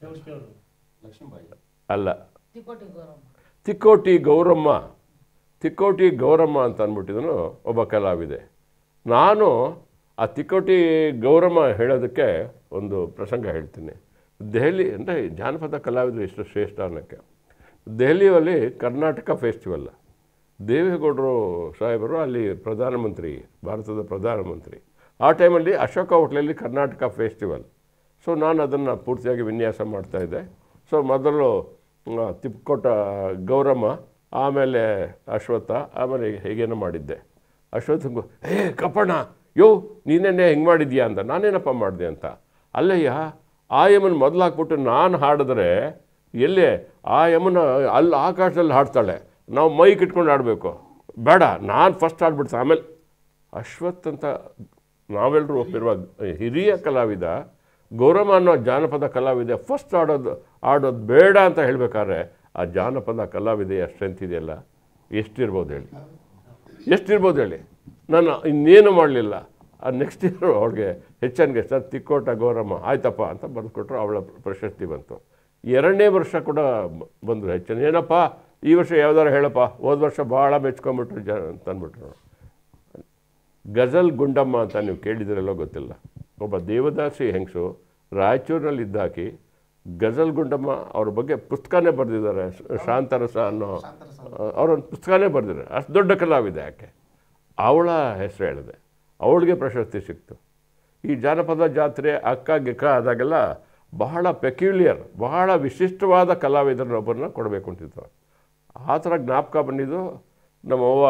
ಅಲ್ಲ ತಿಕ್ಕೋಟಿ ಗೌರಮ್ಮ ತಿಕ್ಕೋಟಿ ಗೌರಮ್ಮ ಅಂತ ಅಂದ್ಬಿಟ್ಟಿದನು ಒಬ್ಬ ಕಲಾವಿದೆ ನಾನು ಆ ತಿಕ್ಕೋಟಿ ಗೌರಮ್ಮ ಹೇಳೋದಕ್ಕೆ ಒಂದು ಪ್ರಸಂಗ ಹೇಳ್ತೀನಿ ದೆಹಲಿ ಅಂದರೆ ಜಾನಪದ ಕಲಾವಿದರು ಎಷ್ಟು ಶ್ರೇಷ್ಠ ಅನ್ನೋಕ್ಕೆ ದೆಹಲಿಯಲ್ಲಿ ಕರ್ನಾಟಕ ಫೆಸ್ಟಿವಲ್ ದೇವೇಗೌಡರು ಸಾಹೇಬರು ಅಲ್ಲಿ ಪ್ರಧಾನಮಂತ್ರಿ ಭಾರತದ ಪ್ರಧಾನಮಂತ್ರಿ ಆ ಟೈಮಲ್ಲಿ ಅಶೋಕ ಹೋಟ್ಲಲ್ಲಿ ಕರ್ನಾಟಕ ಫೆಸ್ಟಿವಲ್ ಸೊ ನಾನು ಅದನ್ನು ಪೂರ್ತಿಯಾಗಿ ವಿನ್ಯಾಸ ಮಾಡ್ತಾಯಿದ್ದೆ ಸೊ ಮೊದಲು ಆ, ತಿಪ್ಕೋಟ ಗೌರಮ್ಮ ಆಮೇಲೆ ಅಶ್ವತ್ಥ ಆಮೇಲೆ ಹೀಗೇನೋ ಮಾಡಿದ್ದೆ ಅಶ್ವತ್ಥಂಗು ಏ ಕಪ್ಪಣ್ಣ ಯೋ ನೀನೇನೆ ಹೆಂಗೆ ಮಾಡಿದ್ಯಾ ಅಂತ ನಾನೇನಪ್ಪ ಮಾಡಿದೆ ಅಂತ ಅಲ್ಲಯ್ಯ ಆ ಯಮನ್ ಮೊದಲು ಹಾಕ್ಬಿಟ್ಟು ನಾನು ಹಾಡಿದ್ರೆ ಎಲ್ಲೇ ಆ ಯಮನ ಅಲ್ಲಿ ಆಕಾಶದಲ್ಲಿ ಹಾಡ್ತಾಳೆ ನಾವು ಮೈಕ್ ಇಟ್ಕೊಂಡು ಆಡಬೇಕು ಬೇಡ ನಾನು ಫಸ್ಟ್ ಆಡ್ಬಿಡ್ತೀನಿ ಆಮೇಲೆ ಅಶ್ವಥ್ ಅಂತ ನಾವೆಲ್ಲರೂ ಒಪ್ಪಿರುವ ಹಿರಿಯ ಕಲಾವಿದ ಗೌರಮ್ಮ ಅನ್ನೋ ಜಾನಪದ ಕಲಾವಿದೆ ಫಸ್ಟ್ ಆಡೋದು ಆಡೋದು ಬೇಡ ಅಂತ ಹೇಳ್ಬೇಕಾದ್ರೆ ಆ ಜಾನಪದ ಕಲಾವಿದೆಯ ಸ್ಟ್ರೆಂತ್ ಇದೆಯಲ್ಲ ಎಷ್ಟಿರ್ಬೋದು ಹೇಳಿ ಎಷ್ಟಿರ್ಬೋದು ಹೇಳಿ ನಾನು ಇನ್ನೇನು ಮಾಡಲಿಲ್ಲ ಆ ನೆಕ್ಸ್ಟ್ ಇಯರ್ ಅವಳಿಗೆ ಹೆಚ್ಚನ್ಗೆ ಸರ್ ತಿಕ್ಕೋಟ ಗೌರಮ್ಮ ಆಯ್ತಪ್ಪ ಅಂತ ಬರೆದುಕೊಟ್ರು ಅವಳ ಪ್ರಶಸ್ತಿ ಬಂತು ಎರಡನೇ ವರ್ಷ ಕೂಡ ಬ- ಬಂದರು ಹೆಚ್ಚನ್ ಏನಪ್ಪ ಈ ವರ್ಷ ಯಾವ್ದಾರು ಹೇಳಪ್ಪ ಹೋದ ವರ್ಷ ಭಾಳ ಮೆಚ್ಕೊಂಬಿಟ್ರು ಜ ಅಂತ ಅಂದ್ಬಿಟ್ರು ಗಜಲ್ ಗುಂಡಮ್ಮ ಅಂತ ನೀವು ಕೇಳಿದಿರಲ್ಲೋ ಗೊತ್ತಿಲ್ಲ ಒಬ್ಬ ದೇವದಾಸಿ ಹೆಂಗಸು ರಾಯಚೂರಿನಲ್ಲಿ ಇದ್ದಾಕಿ ಗಜಲ್ ಗುಂಡಮ್ಮ ಅವ್ರ ಬಗ್ಗೆ ಪುಸ್ತಕನೇ ಬರೆದಿದ್ದಾರೆ ಶಾಂತರಸ ಅನ್ನೋ ಅವರೊಂದು ಪುಸ್ತಕನೇ ಬರೆದಿದ್ದಾರೆ ಅಷ್ಟು ದೊಡ್ಡ ಕಲಾವಿದೆ ಯಾಕೆ ಅವಳ ಹೆಸರು ಹೇಳಿದೆ ಅವಳಿಗೆ ಪ್ರಶಸ್ತಿ ಸಿಕ್ತು ಈ ಜಾನಪದ ಜಾತ್ರೆ ಅಕ್ಕ ಗಿಕ್ಕ ಆದಾಗೆಲ್ಲ ಬಹಳ ಪೆಕ್ಯುಲಿಯರ್ ಬಹಳ ವಿಶಿಷ್ಟವಾದ ಕಲಾವಿದರನ್ನೊಬ್ಬರನ್ನ ಕೊಡಬೇಕು ಅಂತಿತ್ತು ಆ ಥರ ಜ್ಞಾಪಕ ಬಂದಿದ್ದು ನಮ್ಮವ್ವ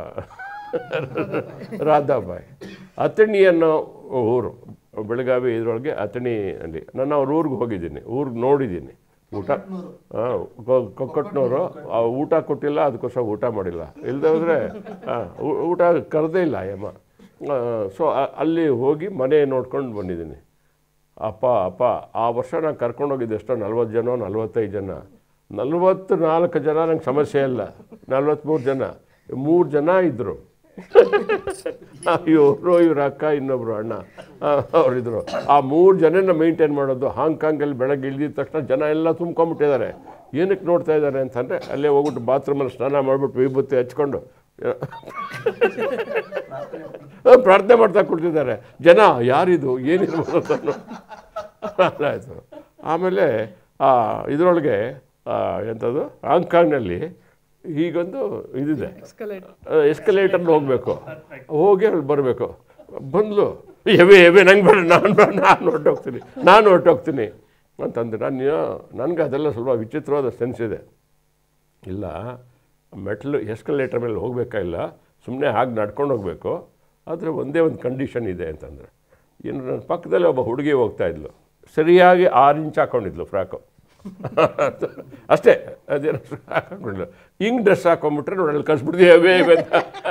ರಾಧಾಬಾಯಿ ಅತಣಿ ಅನ್ನೋ ಊರು ಬೆಳಗಾವಿ ಇದರೊಳಗೆ ಅತಣಿ ಅಲ್ಲಿ ನಾನು ಅವ್ರ ಊರಿಗೆ ಹೋಗಿದ್ದೀನಿ ಊರಿಗೆ ನೋಡಿದ್ದೀನಿ ಊಟ ಹಾಂ ಕೊಕ್ಕಟ್ನವರು ಆ ಊಟ ಕೊಟ್ಟಿಲ್ಲ ಅದಕ್ಕೋಸ್ಕರ ಊಟ ಮಾಡಿಲ್ಲ ಇಲ್ಲದೆ ಹೋದರೆ ಊಟ ಕರೆದೇ ಇಲ್ಲ ಅಯ್ಯಮ್ಮ ಸೊ ಅಲ್ಲಿ ಹೋಗಿ ಮನೆ ನೋಡ್ಕೊಂಡು ಬಂದಿದ್ದೀನಿ ಅಪ್ಪ ಅಪ್ಪ ಆ ವರ್ಷ ನಾನು ಕರ್ಕೊಂಡೋಗಿದ್ದೆ ಎಷ್ಟೋ ನಲ್ವತ್ತು ಜನ ನಲ್ವತ್ತೈದು ಜನ ನಲ್ವತ್ತು ನಾಲ್ಕು ಜನ ನಂಗೆ ಸಮಸ್ಯೆ ಇಲ್ಲ ನಲ್ವತ್ತ್ಮೂರು ಜನ ಮೂರು ಜನ ಇದ್ದರು ಇವರು ಇವ್ರ ಅಕ್ಕ ಇನ್ನೊಬ್ರು ಅಣ್ಣ ಆ, ಅವರಿದ್ರು ಆ ಮೂರು ಜನನ ಮೇಂಟೈನ್ ಮಾಡೋದು ಹಾಂಗ್ಕಾಂಗಲ್ಲಿ ಬೆಳಗ್ಗೆ ಇಳಿದಿದ ತಕ್ಷಣ ಜನ ಎಲ್ಲ ತುಂಬ್ಕೊಂಬಿಟ್ಟಿದ್ದಾರೆ ಏನಕ್ಕೆ ನೋಡ್ತಾ ಇದ್ದಾರೆ ಅಂತಂದರೆ ಅಲ್ಲೇ ಹೋಗ್ಬಿಟ್ಟು ಬಾತ್ರೂಮಲ್ಲಿ ಸ್ನಾನ ಮಾಡಿಬಿಟ್ಟು ವಿಭೂತಿ ಹಚ್ಕೊಂಡು ಪ್ರಾರ್ಥನೆ ಮಾಡ್ತಾ ಕೊಡ್ತಿದ್ದಾರೆ ಜನ ಯಾರಿದು ಏನಿರ್ಬೋದು ಅಂತ ಆಯಿತು ಆಮೇಲೆ ಆ, ಇದರೊಳಗೆ ಆ, ಎಂಥದ್ದು ಹಾಂಗ್ಕಾಂಗ್ನಲ್ಲಿ ಹೀಗೊಂದು ಇದಿದೆ ಎಸ್ಕಲೇಟರ್ನ ಹೋಗಬೇಕು ಹೋಗಿ ಅಲ್ಲಿ ಬರಬೇಕು ಬಂದ್ಲು ಎವೆ ಎವೆ ನಂಗೆ ಬೇಡ ನಾನು ಬೇಡ ನಾನು ಹೊರಟೋಗ್ತೀನಿ ನಾನು ಹೊರಟೋಗ್ತೀನಿ ಅಂತಂದ್ರೆ ನಾನು ನನಗೆ ಅದೆಲ್ಲ ಸ್ವಲ್ಪ ವಿಚಿತ್ರವಾದ ಸೆನ್ಸ್ ಇದೆ ಇಲ್ಲ ಮೆಟ್ಲು ಎಸ್ಕಲೇಟರ್ ಮೇಲೆ ಹೋಗಬೇಕಾಗಿಲ್ಲ ಸುಮ್ಮನೆ ಹಾಗೆ ನಡ್ಕೊಂಡು ಹೋಗಬೇಕು ಆದರೆ ಒಂದೇ ಒಂದು ಕಂಡೀಷನ್ ಇದೆ ಅಂತಂದರೆ ಇನ್ನು ನನ್ನ ಪಕ್ಕದಲ್ಲಿ ಒಬ್ಬ ಹುಡುಗಿ ಹೋಗ್ತಾ ಇದ್ಲು ಸರಿಯಾಗಿ ಆರು ಇಂಚ್ ಹಾಕ್ಕೊಂಡಿದ್ಲು ಫ್ರಾಕು ಅಷ್ಟೇ ಅದೇನು ಹಾಕೊಂಡಿಲ್ಲ ಹಿಂಗೆ ಡ್ರೆಸ್ ಹಾಕೊಂಡ್ಬಿಟ್ರೆ ನೋಡಿ ಅಲ್ಲಿ ಕಳ್ಸ್ಬಿಡ್ತೀವಿ ಅವೇ ಅಂತ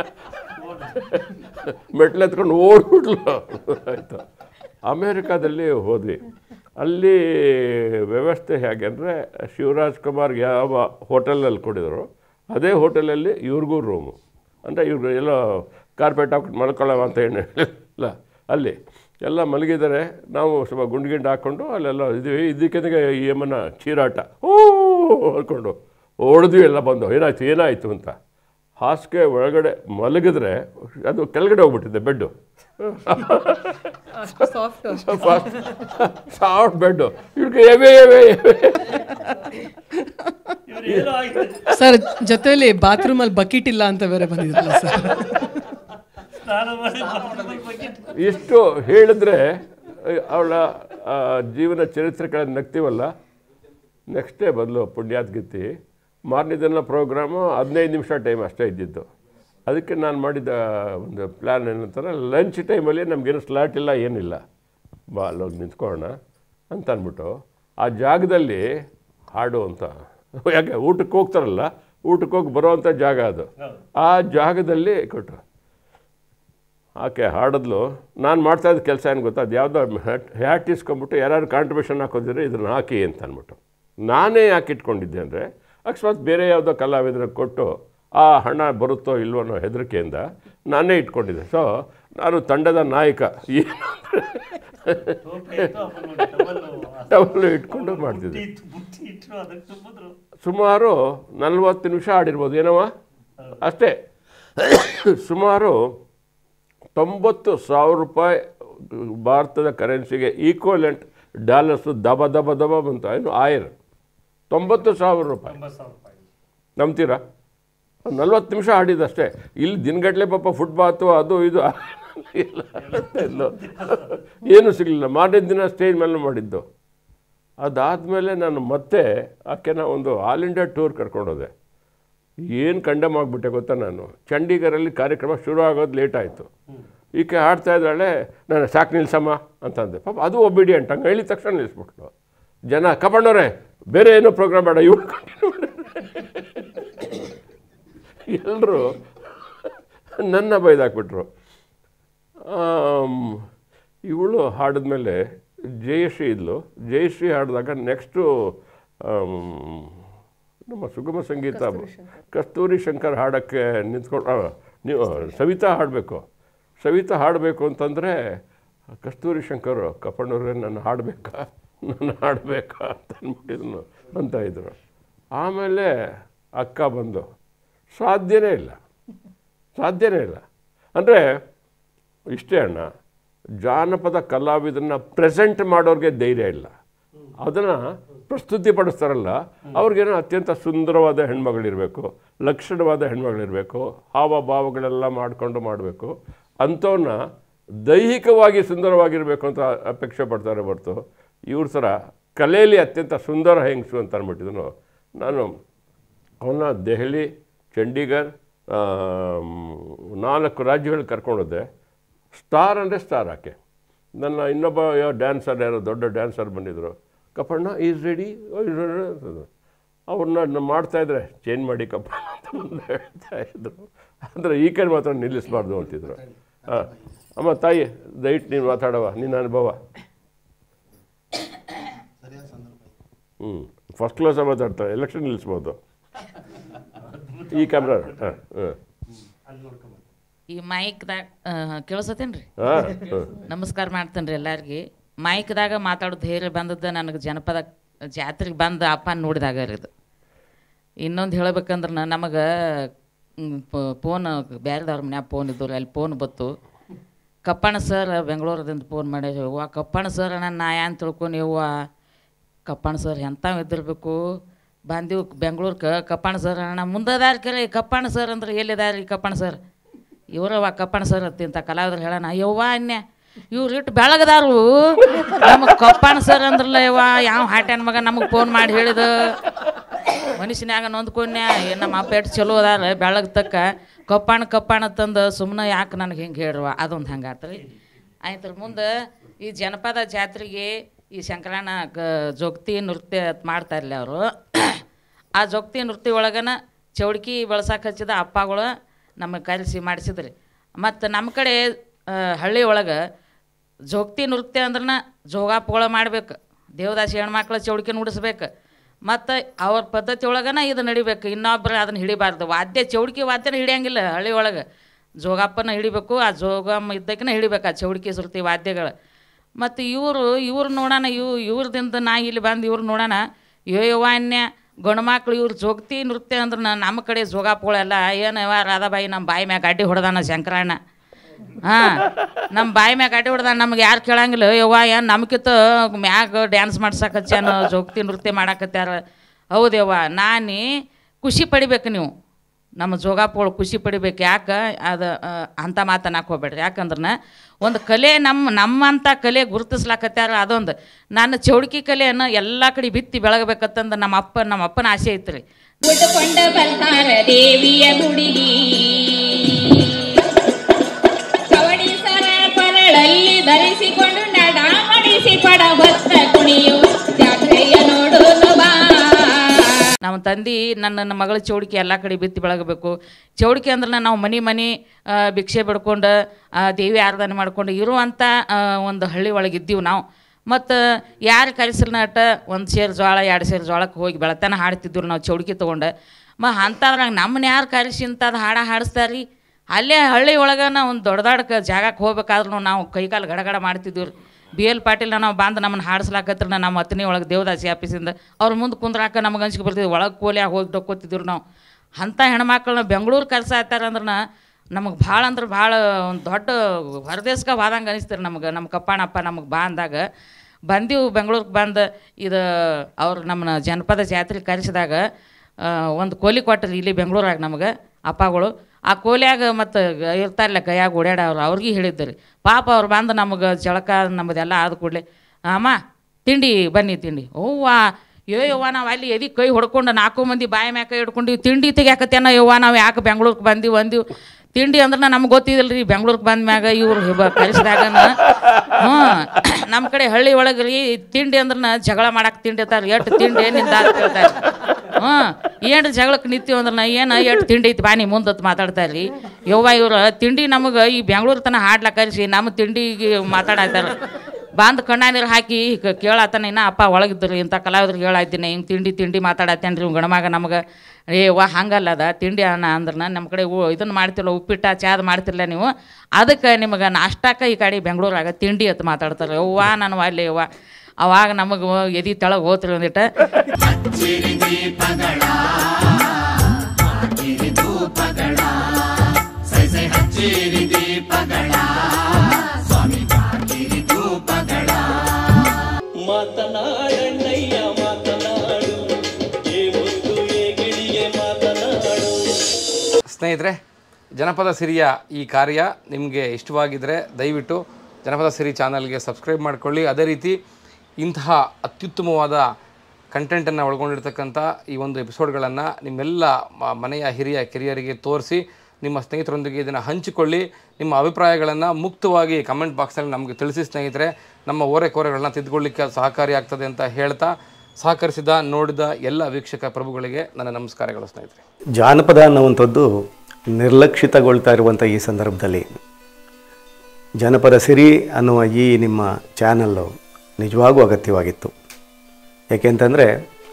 ಮೆಟ್ಲು ಎತ್ಕೊಂಡು ಓಡ್ಬಿಟ್ಲು ಆಯಿತು ಅಮೇರಿಕಾದಲ್ಲಿ ಹೋದ್ವಿ ಅಲ್ಲಿ ವ್ಯವಸ್ಥೆ ಹೇಗೆ ಅಂದರೆ ಶಿವರಾಜ್ ಕುಮಾರ್ಗೆ ಯಾವ ಹೋಟೆಲಲ್ಲಿ ಕೊಡಿದ್ರು ಅದೇ ಹೋಟೆಲಲ್ಲಿ ಇವ್ರಿಗೂ ರೂಮು ಅಂದರೆ ಇವ್ರು ಎಲ್ಲೋ ಕಾರ್ಪೆಟ್ ಹಾಕ್ಬಿಟ್ಟು ಮಲ್ಕೊಳ್ಳೋ ಅಂತ ಏನು ಇಲ್ಲ ಅಲ್ಲಿ ಎಲ್ಲ ಮಲಗಿದ್ದಾರೆ ನಾವು ಸ್ವಲ್ಪ ಗುಂಡು ಗಿಂಡು ಹಾಕ್ಕೊಂಡು ಅಲ್ಲೆಲ್ಲ ಇದ್ವಿ ಇದಕ್ಕೆ ಈ ಯಮನ ಚೀರಾಟ ಓ ಹೇಳ್ಕೊಂಡು ಹೊಡೆದ್ವಿ ಎಲ್ಲ ಬಂದು ಏನಾಯ್ತು ಏನಾಯಿತು ಅಂತ ಹಾಸಿಗೆ ಒಳಗಡೆ ಮಲಗಿದ್ರೆ ಅದು ಕೆಳಗಡೆ ಹೋಗ್ಬಿಟ್ಟಿದೆ bed soft fast soft bed ಇವ್ರಿಗೆ ಎವೆ ಎವೆ ಎವೆ ಸರ್ ಜೊತೆಲಿ ಬಾತ್ರೂಮ್ ಅಲ್ಲಿ ಬಕೆಟ್ ಇಲ್ಲ ಅಂತ ಬೇರೆ ಬಂದಿದ್ರಲ್ಲ ಸರ್ ಇಷ್ಟು ಹೇಳಿದ್ರೆ ಅವಳ ಜೀವನ ಚರಿತ್ರೆಗಳನ್ನು ನಗ್ತೀವಲ್ಲ ನೆಕ್ಸ್ಟ್ ಡೇ ಬದಲು ಪುಣ್ಯಾತ್ಗಿತ್ತಿ ಮಾರನೇ ದಿನ ಪ್ರೋಗ್ರಾಮು ಹದಿನೈದು ನಿಮಿಷ ಟೈಮ್ ಅಷ್ಟೇ ಇದ್ದಿದ್ದು ಅದಕ್ಕೆ ನಾನು ಮಾಡಿದ ಒಂದು ಪ್ಲ್ಯಾನ್ ಏನಂತಾರೆ ಲಂಚ್ ಟೈಮಲ್ಲಿ ನಮಗೇನು ಸ್ಲಾಟ್ ಇಲ್ಲ ಏನಿಲ್ಲ ಬಾ ಅಲ್ಲೋಗಿ ನಿಂತ್ಕೊಳ್ಳೋಣ ಅಂತ ಅಂದ್ಬಿಟ್ಟು ಆ ಜಾಗದಲ್ಲಿ ಹಾಡು ಅಂತ ಯಾಕೆ ಊಟಕ್ಕೆ ಹೋಗ್ತಾರಲ್ಲ ಊಟಕ್ಕೆ ಹೋಗಿ ಬರೋವಂಥ ಜಾಗ ಅದು ಆ ಜಾಗದಲ್ಲಿ ಕೊಟ್ಟರು ಆಕೆ ಹಾಡಿದ್ಲು ನಾನು ಮಾಡ್ತಾ ಇದ್ದ ಕೆಲಸ ಏನು ಗೊತ್ತಾ ಅದು ಯಾವುದೋ ಹ್ಯಾಟ್ ಹ್ಯಾಟ್ ಇಸ್ಕೊಂಬಿಟ್ಟು ಯಾರು ಕಾಂಟ್ರಿಬ್ಯೂಷನ್ ಹಾಕೋದಿದ್ರೆ ಇದನ್ನು ಹಾಕಿ ಅಂತ ಅಂದ್ಬಿಟ್ಟು ನಾನೇ ಯಾಕೆ ಇಟ್ಕೊಂಡಿದ್ದೆ ಅಂದರೆ ಅಕಸ್ಮಾತ್ ಬೇರೆ ಯಾವುದೋ ಕಲಾವಿದ್ರಿಗೆ ಕೊಟ್ಟು ಆ ಹಣ ಬರುತ್ತೋ ಇಲ್ವೋ ಅನ್ನೋ ಹೆದರಿಕೆಯಿಂದ ನಾನೇ ಇಟ್ಕೊಂಡಿದ್ದೆ ಸೊ ನಾನು ತಂಡದ ನಾಯಕ ಏನು ಟವಲು ಇಟ್ಕೊಂಡು ಮಾಡ್ತಿದ್ದೆ ಸುಮಾರು ನಲ್ವತ್ತು ನಿಮಿಷ ಆಡಿರ್ಬೋದು ಏನವ ಅಷ್ಟೇ ಸುಮಾರು ತೊಂಬತ್ತು ಸಾವಿರ ರೂಪಾಯಿ ಭಾರತದ ಕರೆನ್ಸಿಗೆ ಈಕ್ವಲೆಂಟ್ ಡಾಲರ್ಸು ದಬ ದಬ ದಬ ಬಂತು ಏನು ಆಯರ್ ತೊಂಬತ್ತು ಸಾವಿರ ರೂಪಾಯಿ ನಂಬ್ತೀರಾ ನಲ್ವತ್ತು ನಿಮಿಷ ಆಡಿದಷ್ಟೇ ಇಲ್ಲಿ ದಿನಗಟ್ಟಲೆ ಪಾಪ ಫುಟ್ಬಾತು ಅದು ಇದು ಇಲ್ಲ ಇಲ್ಲ ಏನೂ ಸಿಗಲಿಲ್ಲ ಮಾರನೇ ದಿನ ಸ್ಟೇಜ್ ಮೇಲೆ ಮಾಡಿದ್ದು ಅದಾದಮೇಲೆ ನಾನು ಮತ್ತೆ ಆಕೆನ ಒಂದು ಆಲ್ ಇಂಡಿಯಾ ಟೂರ್ ಕರ್ಕೊಂಡೋದೆ ಏನು ಕಂಡಮ್ ಆಗಿಬಿಟ್ಟೆ ಗೊತ್ತಾ ನಾನು ಚಂಡೀಗರಲ್ಲಿ ಕಾರ್ಯಕ್ರಮ ಶುರು ಆಗೋದು ಲೇಟ್ ಆಯಿತು ಈಕೆ ಹಾಡ್ತಾ ಇದ್ದಾಳೆ ನಾನು ಸಾಕು ನಿಲ್ಸಮ್ಮ ಅಂತಂದೆ ಪಾಪ ಅದು ಒಬಿಡಿಯಂಟ್ ಹಂಗೆ ಹೇಳಿದ ತಕ್ಷಣ ನಿಲ್ಲಿಸ್ಬಿಟ್ಲು ಜನ ಕಬಣ್ಣವ್ರೆ ಬೇರೆ ಏನೋ ಪ್ರೋಗ್ರಾಮ್ ಬೇಡ ಇವ್ರು ಎಲ್ಲರೂ ನನ್ನ ಬೈದಾಕ್ಬಿಟ್ರು ಇವಳು ಹಾಡಿದ್ಮೇಲೆ ಜಯಶ್ರೀ ಇದ್ಲು ಜಯಶ್ರೀ ಹಾಡಿದಾಗ ನೆಕ್ಸ್ಟು ನಮ್ಮ ಸುಗಮ ಸಂಗೀತ ಕಸ್ತೂರಿ ಶಂಕರ್ ಹಾಡೋಕ್ಕೆ ನಿಂತ್ಕೊಂಡು ಆ, ನೀವು ಸವಿತಾ ಹಾಡಬೇಕು ಸವಿತಾ ಹಾಡಬೇಕು ಅಂತಂದರೆ ಕಸ್ತೂರಿ ಶಂಕರ್ ಕಪ್ಪಣ್ಣವ್ರೆ ನನ್ನ ಹಾಡಬೇಕಾ ನಾನು ಹಾಡಬೇಕಾ ಅಂತ ಅಂದ್ಬಿಟ್ಟಿದ್ನು ಅಂತ ಇದ್ರು ಆಮೇಲೆ ಅಕ್ಕ ಬಂದು ಸಾಧ್ಯನೇ ಇಲ್ಲ ಸಾಧ್ಯನೇ ಇಲ್ಲ ಅಂದರೆ ಇಷ್ಟೇ ಅಣ್ಣ ಜಾನಪದ ಕಲಾವಿದನ್ನ ಪ್ರೆಸೆಂಟ್ ಮಾಡೋರಿಗೆ ಧೈರ್ಯ ಇಲ್ಲ ಅದನ್ನು ಪ್ರಸ್ತುತಿ ಪಡಿಸ್ತಾರಲ್ಲ ಅವ್ರಿಗೇನೋ ಅತ್ಯಂತ ಸುಂದರವಾದ ಹೆಣ್ಮಗಳಿರಬೇಕು ಲಕ್ಷಣವಾದ ಹೆಣ್ಮಗಳಿರಬೇಕು ಹಾವಭಾವಗಳೆಲ್ಲ ಮಾಡಿಕೊಂಡು ಮಾಡಬೇಕು ಅಂಥವನ್ನ ದೈಹಿಕವಾಗಿ ಸುಂದರವಾಗಿರಬೇಕು ಅಂತ ಅಪೇಕ್ಷೆ ಪಡ್ತಾರೆ ಹೊರತು ಇವ್ರ ಥರ ಕಲೆಯಲ್ಲಿ ಅತ್ಯಂತ ಸುಂದರ ಹೆಂಗಸು ಅಂತ ಅಂದ್ಬಿಟ್ಟಿದನು ನಾನು ಅವನ್ನ ದೆಹಲಿ ಚಂಡೀಗಢ ಆ, ನಾಲ್ಕು ರಾಜ್ಯಗಳಿಗೆ ಕರ್ಕೊಂಡೋದೆ ಸ್ಟಾರ್ ಅಂದರೆ ಸ್ಟಾರ್ ಆಕೆ ನನ್ನ ಇನ್ನೊಬ್ಬ ಯಾವ ಡ್ಯಾನ್ಸರ್ ಯಾರೋ ದೊಡ್ಡ ಡ್ಯಾನ್ಸರ್ ಬಂದಿದ್ದರು ಕಪ್ಪಣ್ಣ ಈಸ್ ರೆಡಿ ಅವ್ರನ್ನ ಮಾಡ್ತಾಯಿದ್ರೆ ಚೇಂಜ್ ಮಾಡಿ ಕಪ್ಪಣ್ಣ ಅಂತ ಮುಂದೆ ಹೇಳ್ತಾ ಇದ್ರು ಅಂದರೆ ಈ ಕಡೆ ಮಾತ್ರ ನಿಲ್ಲಿಸಬಾರ್ದು ಅಂತಿದ್ರು ಹಾಂ ಅಮ್ಮ ತಾಯಿ ದಯವಿಟ್ಟು ನೀನು ಮಾತಾಡವ ನಿನ್ನ ಅನುಭವ ಹ್ಞೂ ಫಸ್ಟ್ ಕ್ಲಾಸ್ ಮಾತಾಡ್ತಾರೆ ಎಲೆಕ್ಷನ್ ನಿಲ್ಲಿಸ್ಬೋದು ಈ ಕ್ಯಾಮ್ರಾ ಹಾಂ ಹಾಂ ಈ ಮೈಕ್ದಾಗ ಕೇಳಿಸತ್ತೇನ್ರಿ ಹಾಂ ಹಾಂ ನಮಸ್ಕಾರ ಮಾಡ್ತೇನೆ ಎಲ್ಲಾರ್ಗಿ ಮೈಕ್ದಾಗ ಮಾತಾಡೋ ಧೈರ್ಯ ಬಂದದ್ದು ನನಗೆ ಜನಪದ ಜಾತ್ರೆಗೆ ಬಂದು ಅಪ್ಪ ನೋಡಿದಾಗ ರೀ ಇದು ಇನ್ನೊಂದು ಹೇಳ್ಬೇಕಂದ್ರೆ ನಮಗೆ ಫೋನ್ ಬೇರೆದವ್ರ ಮನ್ಯಾಗ ಫೋನ್ ಇದ್ದವ್ರು ಅಲ್ಲಿ ಫೋನ್ ಬತ್ತು ಕಪ್ಪಣ್ಣ ಸರ್ ಬೆಂಗಳೂರದಿಂದ ಫೋನ್ ಮಾಡಿ ಅವ್ವ ಕಪ್ಪಣ್ಣ ಸರ್ ನನ್ನ ನಾ ಏನು ತಿಳ್ಕೊಂಡು ಯವ್ವ ಕಪ್ಪಣ್ಣ ಸರ್ ಎಂಥವ್ ಇದ್ದಿರ್ಬೇಕು ಬಂದೀವಿ ಬೆಂಗಳೂರ್ಗೆ ಕಪ್ಪಣ್ಣ ಸರ್ ಅಣ್ಣ ಮುಂದದಾರ ಕರೆ ಕಪ್ಪಣ್ಣ ಸರ್ ಅಂದ್ರೆ ಎಲ್ಲಿದಾರ ಈ ಕಪ್ಪಣ್ಣ ಸರ್ ಇವರವ್ವ ಕಪ್ಪಣ್ಣ ಸರ್ ಅಂತಿಂತ ಕಲಾವಿದ್ರು ಹೇಳೋಣ ಯವ್ವ ಅನ್ಯ ಇವ್ರು ಇಟ್ಟು ಬೆಳಗದಾರು ನಮಗೆ ಕಪ್ಪಣ್ಣ ಸರ್ ಅಂದ್ರಲ್ಲ ಯವ್ವ ಯಾವ ಹಾಟ್ಯಾನ ಮಗ ನಮಗೆ ಫೋನ್ ಮಾಡಿ ಹೇಳಿದ ಮನುಷ್ಯನ್ಯಾಗ ನೊಂದ್ಕೊಂಡ್ಯ ಏನ್ ನಮ್ಮ ಅಪ್ಪ ಎಷ್ಟು ಚಲೋ ಅದಾರ ಬೆಳಗ್ಗೆ ತಕ್ಕ ಕಪ್ಪಣ್ಣ ಕಪ್ಪಣ್ಣ ತಂದು ಸುಮ್ಮನೆ ಯಾಕೆ ನನಗೆ ಹಿಂಗೆ ಹೇಳ್ರವ ಅದೊಂದು ಹಂಗೆ ಆತ್ರಿ ಆಯ್ತು ಮುಂದೆ ಈ ಜನಪದ ಜಾತ್ರೆಗೆ ಈ ಶಂಕರಣ್ಣ ಗ ಜೋಗತಿ ನೃತ್ಯ ಮಾಡ್ತಾರಲ್ಲ ಅವರು ಆ ಜೋಗತಿ ನೃತ್ಯ ಒಳಗನ ಚೌಡ್ಕಿ ಬಳಸಕ್ಕೆ ಹಚ್ಚಿದ ಅಪ್ಪಗಳು ನಮಗೆ ಕರೆಸಿ ಮಾಡಿಸಿದ್ರಿ ಮತ್ತು ನಮ್ಮ ಕಡೆ ಆ, ಹಳ್ಳಿ ಒಳಗೆ ಜೋಗತಿ ನೃತ್ಯ ಅಂದ್ರೆ ಜೋಗಾಪುಗಳ ಮಾಡ್ಬೇಕು ದೇವದಾಸಿ ಹೆಣ್ಮಕ್ಳು ಚೌಡ್ಕಿ ನುಡಿಸ್ಬೇಕು ಮತ್ತು ಅವ್ರ ಪದ್ಧತಿ ಒಳಗನ ಇದು ನಡಿಬೇಕು ಇನ್ನೊಬ್ರು ಅದನ್ನು ಹಿಡಿಬಾರ್ದು ವಾದ್ಯ ಚೌಡ್ಕಿ ವಾದ್ಯನ ಹಿಡಿಯಂಗಿಲ್ಲ ಹಳ್ಳಿ ಒಳಗೆ ಜೋಗಪ್ಪನ ಹಿಡಿಬೇಕು ಆ ಜೋಗಮ್ಮ ಇದ್ದಕ್ಕಿನ ಹಿಡಿಬೇಕು ಆ ಚೌಡ್ಕಿ ಸುರ್ತಿ ವಾದ್ಯಗಳು ಮತ್ತು ಇವರು ಇವ್ರು ನೋಡೋಣ ಇವ್ ಇವ್ರದಿಂದ ನಾ ಇಲ್ಲಿ ಬಂದು ಇವ್ರು ನೋಡೋಣ ಯೋಯವಾನ್ಯ ಗಂಡ್ಮಕ್ಳು ಇವ್ರು ಜೋಗತಿ ನೃತ್ಯ ಅಂದ್ರೆ ನ- ನಮ್ಮ ಕಡೆ ಜೋಗಾಪುಗಳೆಲ್ಲ ಏನವ ರಾಧಾಬಾಯಿ ನಮ್ಮ ಬಾಯಿ ಮ್ಯಾಗ ಅಡ್ಡಿ ಹೊಡೆದಾನ ಶಂಕರಣ್ಣ ಹಾಂ ನಮ್ಮ ಬಾಯಿ ಮ್ಯಾಗ ಅಡ್ಡಿ ಹೊಡೆದಾನ ನಮ್ಗೆ ಯಾರು ಕೇಳಂಗಿಲ್ಲ ಯವ್ವ ಏನು ನಮ್ಕಿತ್ತ ಮ್ಯಾಗ ಡ್ಯಾನ್ಸ್ ಮಾಡ್ಸಕಚ್ಚಾನ ಜೋಗತಿ ನೃತ್ಯ ಮಾಡಾಕತ್ಯಾರ ಹೌದೇವ್ವ ನಾನಿ ಖುಷಿ ಪಡಿಬೇಕು ನೀವು ನಮ್ಮ ಜೋಗಾಪಗಳು ಖುಷಿ ಪಡಿಬೇಕು ಯಾಕೆ ಅದು ಆ, ಅಂಥ ಮಾತನ್ನಕ್ಕೆ ಹೋಗ್ಬೇಡ್ರಿ ಯಾಕಂದ್ರೆ ಒಂದು ಕಲೆ ನಮ್ಮ ನಮ್ಮಂಥ ಕಲೆ ಗುರುತಿಸ್ಲಾಕತ್ಯಾರ ಅದೊಂದು ನನ್ನ ಚೌಡ್ಕಿ ಕಲೆಯನ್ನು ಎಲ್ಲ ಕಡೆ ಬಿತ್ತಿ ಬೆಳಗಬೇಕಂತಂದು ನಮ್ಮ ಅಪ್ಪ ನಮ್ಮ ಅಪ್ಪನ ಆಸೆ ಐತ್ರಿ ಉಟ್ಟುಕೊಂಡ ಬರ್ತಾರ ದೇವಿಯ ಗುಡಿಗಿ ಕವಡಿ ಸರ ಕೊರಳಲ್ಲಿ ಧರಿಸಿಕೊಂಡು ನಡ ಮಾಡಿಸಿ ಪಡ ಹೊತ್ತ ಕುಣಿಯು ಜಾತ್ರೆಯ ನೋಡೋನು ಬಾ ನಮ್ಮ ತಂದೆ ನನ್ನ ನನ್ನ ಮಗಳ ಚೌಡಿಕೆ ಎಲ್ಲ ಕಡೆ ಬಿತ್ತಿ ಬೆಳಗಬೇಕು ಚೌಡಿಕೆ ಅಂದ್ರೆ ನಾವು ಮನೆ ಮನೆ ಆ, ಭಿಕ್ಷೆ ಬಿಡ್ಕೊಂಡು ಆ, ದೇವಿ ಆರಾಧನೆ ಮಾಡ್ಕೊಂಡು ಇರುವಂಥ ಆ, ಒಂದು ಹಳ್ಳಿ ಒಳಗೆ ಇದ್ದೀವಿ ನಾವು ಮತ್ತು ಯಾರು ಕರೆಸಲ್ನ ಅಟ್ಟ ಒಂದು ಸೇರು ಜೋಳ ಎರಡು ಸೇರು ಜೋಳಕ್ಕೆ ಹೋಗಿ ಬೆಳತನ ಹಾಡ್ತಿದ್ವಿ ನಾವು ಚೌಡಿಕೆ ತೊಗೊಂಡು ಮ ಅಂಥದ್ರಾಗ ನಮ್ಮನ್ನ ಯಾರು ಕರೆಸಿ ಇಂಥದ್ದು ಹಾಡ ಹಾಡಿಸ್ತಾರ್ರಿ ಅಲ್ಲೇ ಹಳ್ಳಿ ಒಳಗನ ಒಂದು ದೊಡ್ಡ ದೊಡ್ಡ ಜಾಗಕ್ಕೆ ಹೋಗ್ಬೇಕಾದ್ರೂ ನಾವು ಕೈಕಾಲು ಗಡಗಡ ಮಾಡ್ತಿದ್ವಿ ರೀ ಬಿ ಎಲ್ ಪಾಟೀಲ್ ನಾವು ಬಂದು ನಮ್ಮನ್ನು ಹಾಡಿಸ್ಲಾಕತ್ರ ನಮ್ಮ ಹತ್ತನೇ ಒಳಗೆ ದೇವದಾಸಿ ಆಫೀಸಿಂದ ಅವ್ರ ಮುಂದೆ ಕುಂದ್ರಾಕ ನಮಗೆ ಅಂಜಿಕೆ ಬರ್ತಿದ್ವಿ ಒಳಗೆ ಕೋಲಿಯಾಗ ಹೋಗಿ ಡೊಕ್ಕೋತಿದ್ರು ನಾವು ಅಂಥ ಹೆಣ್ಮಕ್ಳನ್ನ ಬೆಂಗಳೂರು ಕರ್ಸ ಅಂದ್ರೆ ನಮಗೆ ಭಾಳ ಅಂದ್ರೆ ಭಾಳ ಒಂದು ದೊಡ್ಡ ಹೊರದೇಶಕ್ಕೆ ಹೋದಂಗೆ ಅನಿಸ್ತಾರೆ ನಮಗೆ ನಮ್ಮ ಕಪ್ಪಾಣಪ್ಪ ನಮಗೆ ಬಾ ಅಂದಾಗ ಬಂದೀವಿ ಬೆಂಗಳೂರಿಗೆ ಬಂದು ಇದು ಅವ್ರು ನಮ್ಮನ್ನ ಜನಪದ ಜಾತ್ರೆ ಕರೆಸಿದಾಗ ಒಂದು ಕೋಲಿ ಕೊಟ್ಟರು ಇಲ್ಲಿ ಬೆಂಗಳೂರಾಗ ನಮಗೆ ಅಪ್ಪಗಳು ಆ ಕೋಲಿಯಾಗ ಮತ್ತು ಇರ್ತಾರಲ್ಲ ಕೈಯಾಗ ಓಡಾಡೋರು ಅವ್ರಿಗೆ ಹೇಳಿದ್ದರು ಪಾಪ ಅವ್ರು ಬಂದು ನಮಗೆ ಜಳಕ ನಮ್ಮದೆಲ್ಲ ಆದ ಕೂಡಲೇ ಅಮ್ಮ ತಿಂಡಿ ಬನ್ನಿ ತಿಂಡಿ ಅವ್ವ ಯೋ ಯವ್ವ ನಾವು ಅಲ್ಲಿ ಎದಿ ಕೈ ಹೊಡ್ಕೊಂಡು ನಾಲ್ಕು ಮಂದಿ ಬಾಯಿ ಮ್ಯಾಕ ಕೈ ಹಿಡ್ಕೊಂಡು ತಿಂಡಿ ತೆಗ್ಯಾಕತ್ತೇನ ಯವ್ವ ನಾವು ಯಾಕೆ ಬೆಂಗ್ಳೂರಿಗೆ ಬಂದೀವಿ ಅಂದೀವಿ ತಿಂಡಿ ಅಂದ್ರೆ ನಮ್ಗೆ ಗೊತ್ತಿದಿಲ್ಲ ರೀ ಬೆಂಗ್ಳೂರಿಗೆ ಬಂದ ಮ್ಯಾಗ ಇವ್ರು ಕಲಿಸಿದಾಗನ ಹ್ಞೂ ನಮ್ಮ ಕಡೆ ಹಳ್ಳಿ ಒಳಗೆ ರೀ ತಿಂಡಿ ಅಂದ್ರೆ ಜಗಳ ಮಾಡಕ್ಕೆ ತಿಂಡಿ ಇರ್ತಾರೆ ಎಷ್ಟು ತಿಂಡಿ ಏನಿಂದ ಅಂತ ಕೇಳ್ತಾರೆ ಹ್ಞೂ ಏನು ಜಗಳಕ್ಕೆ ನಿಂತೀವಿ ಅಂದ್ರೆ ನಾ ಏನು ಎಷ್ಟು ತಿಂಡಿ ಐತಿ ಬಾನಿ ಮುಂದತ್ ಮಾತಾಡ್ತಾರೆ ರೀ ಯವ್ವ ಇವ್ರು ತಿಂಡಿ ನಮಗೆ ಈ ಬೆಂಗ್ಳೂರು ತನ ಹಾಡ್ಲಕ್ಕ ಕರೆಸಿ ನಮ್ಮ ತಿಂಡಿಗೆ ಮಾತಾಡತ್ತಾರ ಬಂದು ಕಣ್ಣ ನೀರು ಹಾಕಿ ಕ- ಕೇಳತ್ತಾನ ಇನ್ನ ಅಪ್ಪ ಒಳಗಿದ್ರು ಇಂಥ ಕಲಾವಿದ್ರಿಗೆ ಹೇಳಾಯ್ತೀನಿ ಹಿಂಗೆ ತಿಂಡಿ ತಿಂಡಿ ಮಾತಾಡತ್ತೇನೆ ರೀ ಗಣಮಗ ನಮಗೆ ಏ ವಾ ಹಂಗಲ್ಲ ಅದ ತಿಂಡಿ ಅನ್ನ ಅಂದ್ರೆ ನಮ್ಮ ಕಡೆ ಉ ಇದನ್ನು ಮಾಡ್ತಿಲ್ಲ ಉಪ್ಪಿಟ್ಟ ಚಾದ್ ಮಾಡ್ತಿರಲ್ಲ ನೀವು ಅದಕ್ಕೆ ನಿಮಗೆ ನಾಷ್ಟಕ್ಕೆ ಈ ಕಡೆ ಬೆಂಗಳೂರಾಗ ತಿಂಡಿ ಅಂತ ಮಾತಾಡ್ತಾರೆ ಅವ್ವ ನಾನು ಅಲ್ಲಿ ಅವ್ವ ಅವಾಗ ನಮಗೆ ಎದಿ ತೆಳಗೆ ಹೋತ್ರಿ ಒಂದಿಟ್ಟು ಮಾತನಾಡಣ್ಣಯ್ಯ ಮಾತನಾಡ ಸ್ನೇಹಿತರೆ ಜನಪದ ಸಿರಿಯ ಈ ಕಾರ್ಯ ನಿಮಗೆ ಇಷ್ಟವಾಗಿದ್ದರೆ ದಯವಿಟ್ಟು ಜನಪದ ಸಿರಿ ಚಾನಲ್ಗೆ ಸಬ್ಸ್ಕ್ರೈಬ್ ಮಾಡ್ಕೊಳ್ಳಿ ಅದೇ ರೀತಿ ಇಂತಹ ಅತ್ಯುತ್ತಮವಾದ ಕಂಟೆಂಟನ್ನು ಒಳಗೊಂಡಿರ್ತಕ್ಕಂಥ ಈ ಒಂದು ಎಪಿಸೋಡ್ಗಳನ್ನು ನಿಮ್ಮೆಲ್ಲ ಮ- ಮನೆಯ ಹಿರಿಯ ಕಿರಿಯರಿಗೆ ತೋರಿಸಿ ನಿಮ್ಮ ಸ್ನೇಹಿತರೊಂದಿಗೆ ಇದನ್ನು ಹಂಚಿಕೊಳ್ಳಿ ನಿಮ್ಮ ಅಭಿಪ್ರಾಯಗಳನ್ನು ಮುಕ್ತವಾಗಿ ಕಮೆಂಟ್ ಬಾಕ್ಸ್ನಲ್ಲಿ ನಮಗೆ ತಿಳಿಸಿ ಸ್ನೇಹಿತರೆ ನಮ್ಮ ಓರೆಕೋರೆಗಳನ್ನ ತಿದ್ದುಕೊಳ್ಳಿಕ್ಕೆ ಸಹಕಾರಿಯಾಗ್ತದೆ ಅಂತ ಹೇಳ್ತಾ ಸಹಕರಿಸಿದ ನೋಡಿದ ಎಲ್ಲ ವೀಕ್ಷಕ ಪ್ರಭುಗಳಿಗೆ ನನ್ನ ನಮಸ್ಕಾರಗಳು ಸ್ನೇಹಿತರೆ ಜಾನಪದ ಅನ್ನುವಂಥದ್ದು ನಿರ್ಲಕ್ಷಿತಗೊಳ್ತಾ ಇರುವಂಥ ಈ ಸಂದರ್ಭದಲ್ಲಿ ಜನಪದ ಸಿರಿ ಅನ್ನುವ ಈ ನಿಮ್ಮ ಚಾನಲ್ಲು ನಿಜವಾಗೂ ಅಗತ್ಯವಾಗಿತ್ತು ಏಕೆಂತಂದರೆ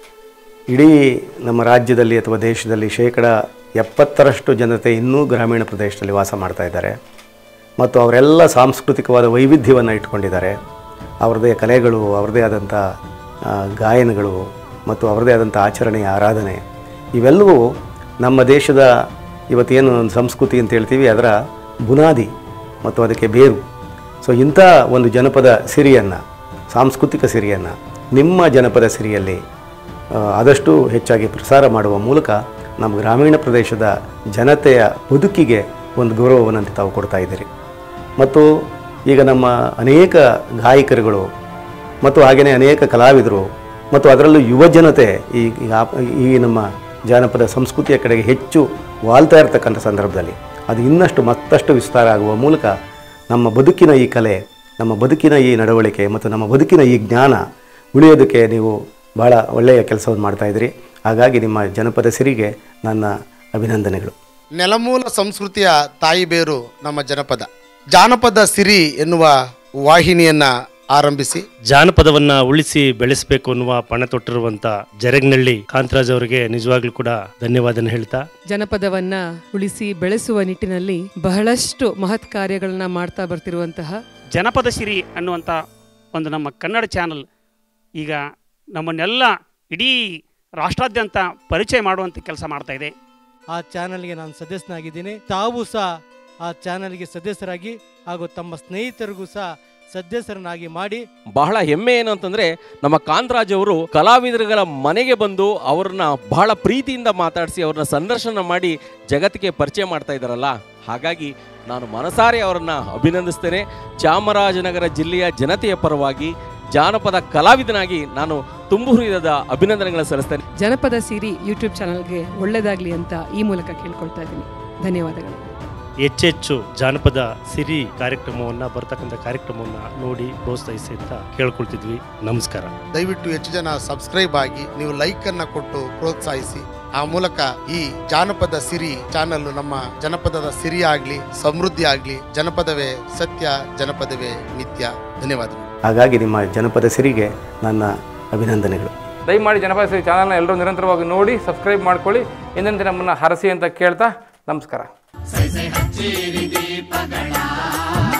ಇಡೀ ನಮ್ಮ ರಾಜ್ಯದಲ್ಲಿ ಅಥವಾ ದೇಶದಲ್ಲಿ ಶೇಕಡ ಎಪ್ಪತ್ತರಷ್ಟು ಜನತೆ ಇನ್ನೂ ಗ್ರಾಮೀಣ ಪ್ರದೇಶದಲ್ಲಿ ವಾಸ ಮಾಡ್ತಾ ಇದ್ದಾರೆ ಮತ್ತು ಅವರೆಲ್ಲ ಸಾಂಸ್ಕೃತಿಕವಾದ ವೈವಿಧ್ಯವನ್ನು ಇಟ್ಕೊಂಡಿದ್ದಾರೆ ಅವ್ರದ್ದೇ ಕಲೆಗಳು ಅವ್ರದ್ದೇ ಆದಂಥ ಆ, ಗಾಯನಗಳು ಮತ್ತು ಅವರದೇ ಆದಂಥ ಆಚರಣೆ ಆರಾಧನೆ ಇವೆಲ್ಲವೂ ನಮ್ಮ ದೇಶದ ಇವತ್ತೇನು ಒಂದು ಸಂಸ್ಕೃತಿ ಅಂತ ಹೇಳ್ತೀವಿ ಅದರ ಬುನಾದಿ ಮತ್ತು ಅದಕ್ಕೆ ಬೇರು ಸೊ ಇಂಥ ಒಂದು ಜನಪದ ಸಿರಿಯನ್ನು ಸಾಂಸ್ಕೃತಿಕ ಸಿರಿಯನ್ನು ನಿಮ್ಮ ಜನಪದ ಸಿರಿಯಲ್ಲಿ ಆ, ಆದಷ್ಟು ಹೆಚ್ಚಾಗಿ ಪ್ರಸಾರ ಮಾಡುವ ಮೂಲಕ ನಮ್ಮ ಗ್ರಾಮೀಣ ಪ್ರದೇಶದ ಜನತೆಯ ಬದುಕಿಗೆ ಒಂದು ಗೌರವವನ್ನು ತಾವು ಕೊಡ್ತಾ ಇದ್ದೀರಿ ಮತ್ತು ಈಗ ನಮ್ಮ ಅನೇಕ ಗಾಯಕರುಗಳು ಮತ್ತು ಹಾಗೆಯೇ ಅನೇಕ ಕಲಾವಿದರು ಮತ್ತು ಅದರಲ್ಲೂ ಯುವ ಜನತೆ ಈ ಈಗ ಆಪ್- ಈ ನಮ್ಮ ಜಾನಪದ ಸಂಸ್ಕೃತಿಯ ಕಡೆಗೆ ಹೆಚ್ಚು ವಾಲ್ತಾ ಇರತಕ್ಕಂಥ ಸಂದರ್ಭದಲ್ಲಿ ಅದು ಇನ್ನಷ್ಟು ಮತ್ತಷ್ಟು ವಿಸ್ತಾರ ಆಗುವ ಮೂಲಕ ನಮ್ಮ ಬದುಕಿನ ಈ ಕಲೆ ನಮ್ಮ ಬದುಕಿನ ಈ ನಡವಳಿಕೆ ಮತ್ತು ನಮ್ಮ ಬದುಕಿನ ಈ ಜ್ಞಾನ ಉಳಿಯೋದಕ್ಕೆ ನೀವು ಭಾಳ ಒಳ್ಳೆಯ ಕೆಲಸವನ್ನು ಮಾಡ್ತಾಯಿದ್ದೀರಿ ಹಾಗಾಗಿ ನಿಮ್ಮ ಜನಪದ ಸಿರಿಗೆ ನನ್ನ ಅಭಿನಂದನೆಗಳು ನೆಲಮೂಲ ಸಂಸ್ಕೃತಿಯ ತಾಯಿ ಬೇರು ನಮ್ಮ ಜನಪದ ಜಾನಪದ ಸಿರಿ ಎನ್ನುವ ವಾಹಿನಿಯನ್ನ ಆರಂಭಿಸಿ ಜಾನಪದವನ್ನ ಉಳಿಸಿ ಬೆಳೆಸಬೇಕು ಅನ್ನುವ ಪಣ ತೊಟ್ಟಿರುವಂತ ಜರಗ್ನಳ್ಳಿ ಕಾಂತರಾಜ್ ಅವರಿಗೆ ನಿಜವಾಗ್ಲೂ ಕೂಡ ಧನ್ಯವಾದನ ಹೇಳ್ತಾ ಜನಪದವನ್ನ ಉಳಿಸಿ ಬೆಳೆಸುವ ನಿಟ್ಟಿನಲ್ಲಿ ಬಹಳಷ್ಟು ಮಹತ್ ಕಾರ್ಯಗಳನ್ನ ಮಾಡ್ತಾ ಬರ್ತಿರುವಂತಹ ಜನಪದ ಸಿರಿ ಅನ್ನುವಂಥ ಒಂದು ನಮ್ಮ ಕನ್ನಡ ಚಾನಲ್ ಈಗ ನಮ್ಮನ್ನೆಲ್ಲ ಇಡೀ ರಾಷ್ಟ್ರಾದ್ಯಂತ ಪರಿಚಯ ಮಾಡುವಂಥ ಕೆಲಸ ಮಾಡ್ತಾ ಇದೆ ಆ ಚಾನಲ್ಗೆ ನಾನು ಸದಸ್ಯನಾಗಿದ್ದೀನಿ ತಾವು ಸಹ ಆ ಚಾನಲ್ಗೆ ಸದಸ್ಯರಾಗಿ ಹಾಗೂ ತಮ್ಮ ಸ್ನೇಹಿತರಿಗೂ ಸಹ ಸದಸ್ಯರನ್ನಾಗಿ ಮಾಡಿ ಬಹಳ ಹೆಮ್ಮೆ ಏನು ಅಂತಂದ್ರೆ ನಮ್ಮ ಕಾಂತರಾಜ್ ಅವರು ಕಲಾವಿದರುಗಳ ಮನೆಗೆ ಬಂದು ಅವ್ರನ್ನ ಬಹಳ ಪ್ರೀತಿಯಿಂದ ಮಾತಾಡಿಸಿ ಅವ್ರನ್ನ ಸಂದರ್ಶನ ಮಾಡಿ ಜಗತ್ತಿಗೆ ಪರಿಚಯ ಮಾಡ್ತಾ ಇದ್ದಾರಲ್ಲ ಹಾಗಾಗಿ ನಾನು ಮನಸಾರೆ ಅವರನ್ನ ಅಭಿನಂದಿಸ್ತೇನೆ ಚಾಮರಾಜನಗರ ಜಿಲ್ಲೆಯ ಜನತೆಯ ಪರವಾಗಿ ಜಾನಪದ ಕಲಾವಿದನಾಗಿ ನಾನು ತುಂಬು ಹೃದಯದ ಅಭಿನಂದನೆಗಳನ್ನು ಸಲ್ಲಿಸ್ತೇನೆ ಜನಪದ ಸಿರಿ ಯೂಟ್ಯೂಬ್ ಚಾನಲ್ಗೆ ಒಳ್ಳೇದಾಗ್ಲಿ ಅಂತ ಈ ಮೂಲಕ ಕೇಳ್ಕೊಳ್ತಾ ಇದ್ದೀನಿ ಧನ್ಯವಾದಗಳು ಹೆಚ್ಚೆಚ್ಚು ಜಾನಪದ ಸಿರಿ ಕಾರ್ಯಕ್ರಮವನ್ನ ಬರ್ತಕ್ಕಂಥ ಕಾರ್ಯಕ್ರಮವನ್ನ ನೋಡಿ ಪ್ರೋತ್ಸಾಹಿಸಿ ಅಂತ ಕೇಳ್ಕೊಳ್ತಿದ್ವಿ ನಮಸ್ಕಾರ ದಯವಿಟ್ಟು ಹೆಚ್ಚು ಜನ ಸಬ್ಸ್ಕ್ರೈಬ್ ಆಗಿ ನೀವು ಲೈಕ್ ಅನ್ನ ಕೊಟ್ಟು ಪ್ರೋತ್ಸಾಹಿಸಿ ಆ ಮೂಲಕ ಈ ಜಾನಪದ ಸಿರಿ ಚಾನಲ್ ನಮ್ಮ ಜನಪದದ ಸಿರಿ ಆಗ್ಲಿ ಸಮೃದ್ಧಿ ಆಗ್ಲಿ ಜನಪದವೇ ಸತ್ಯ ಜನಪದವೇ ನಿತ್ಯ ಧನ್ಯವಾದಗಳು ಹಾಗಾಗಿ ನಿಮ್ಮ ಜನಪದ ಸಿರಿಗೆ ನನ್ನ ಅಭಿನಂದನೆಗಳು ದಯಮಾಡಿ ಜನಪದ ಸಿರಿ ಚಾನಲ್ನ ಎಲ್ಲರೂ ನಿರಂತರವಾಗಿ ನೋಡಿ ಸಬ್ಸ್ಕ್ರೈಬ್ ಮಾಡ್ಕೊಳ್ಳಿ ಎಂದಂತೆ ನಮ್ಮನ್ನು ಹರಸಿ ಅಂತ ಕೇಳ್ತಾ ನಮಸ್ಕಾರ ಸೈ ಸೈ ಹಚ್ಚೇರಿ ದೀಪಗಳ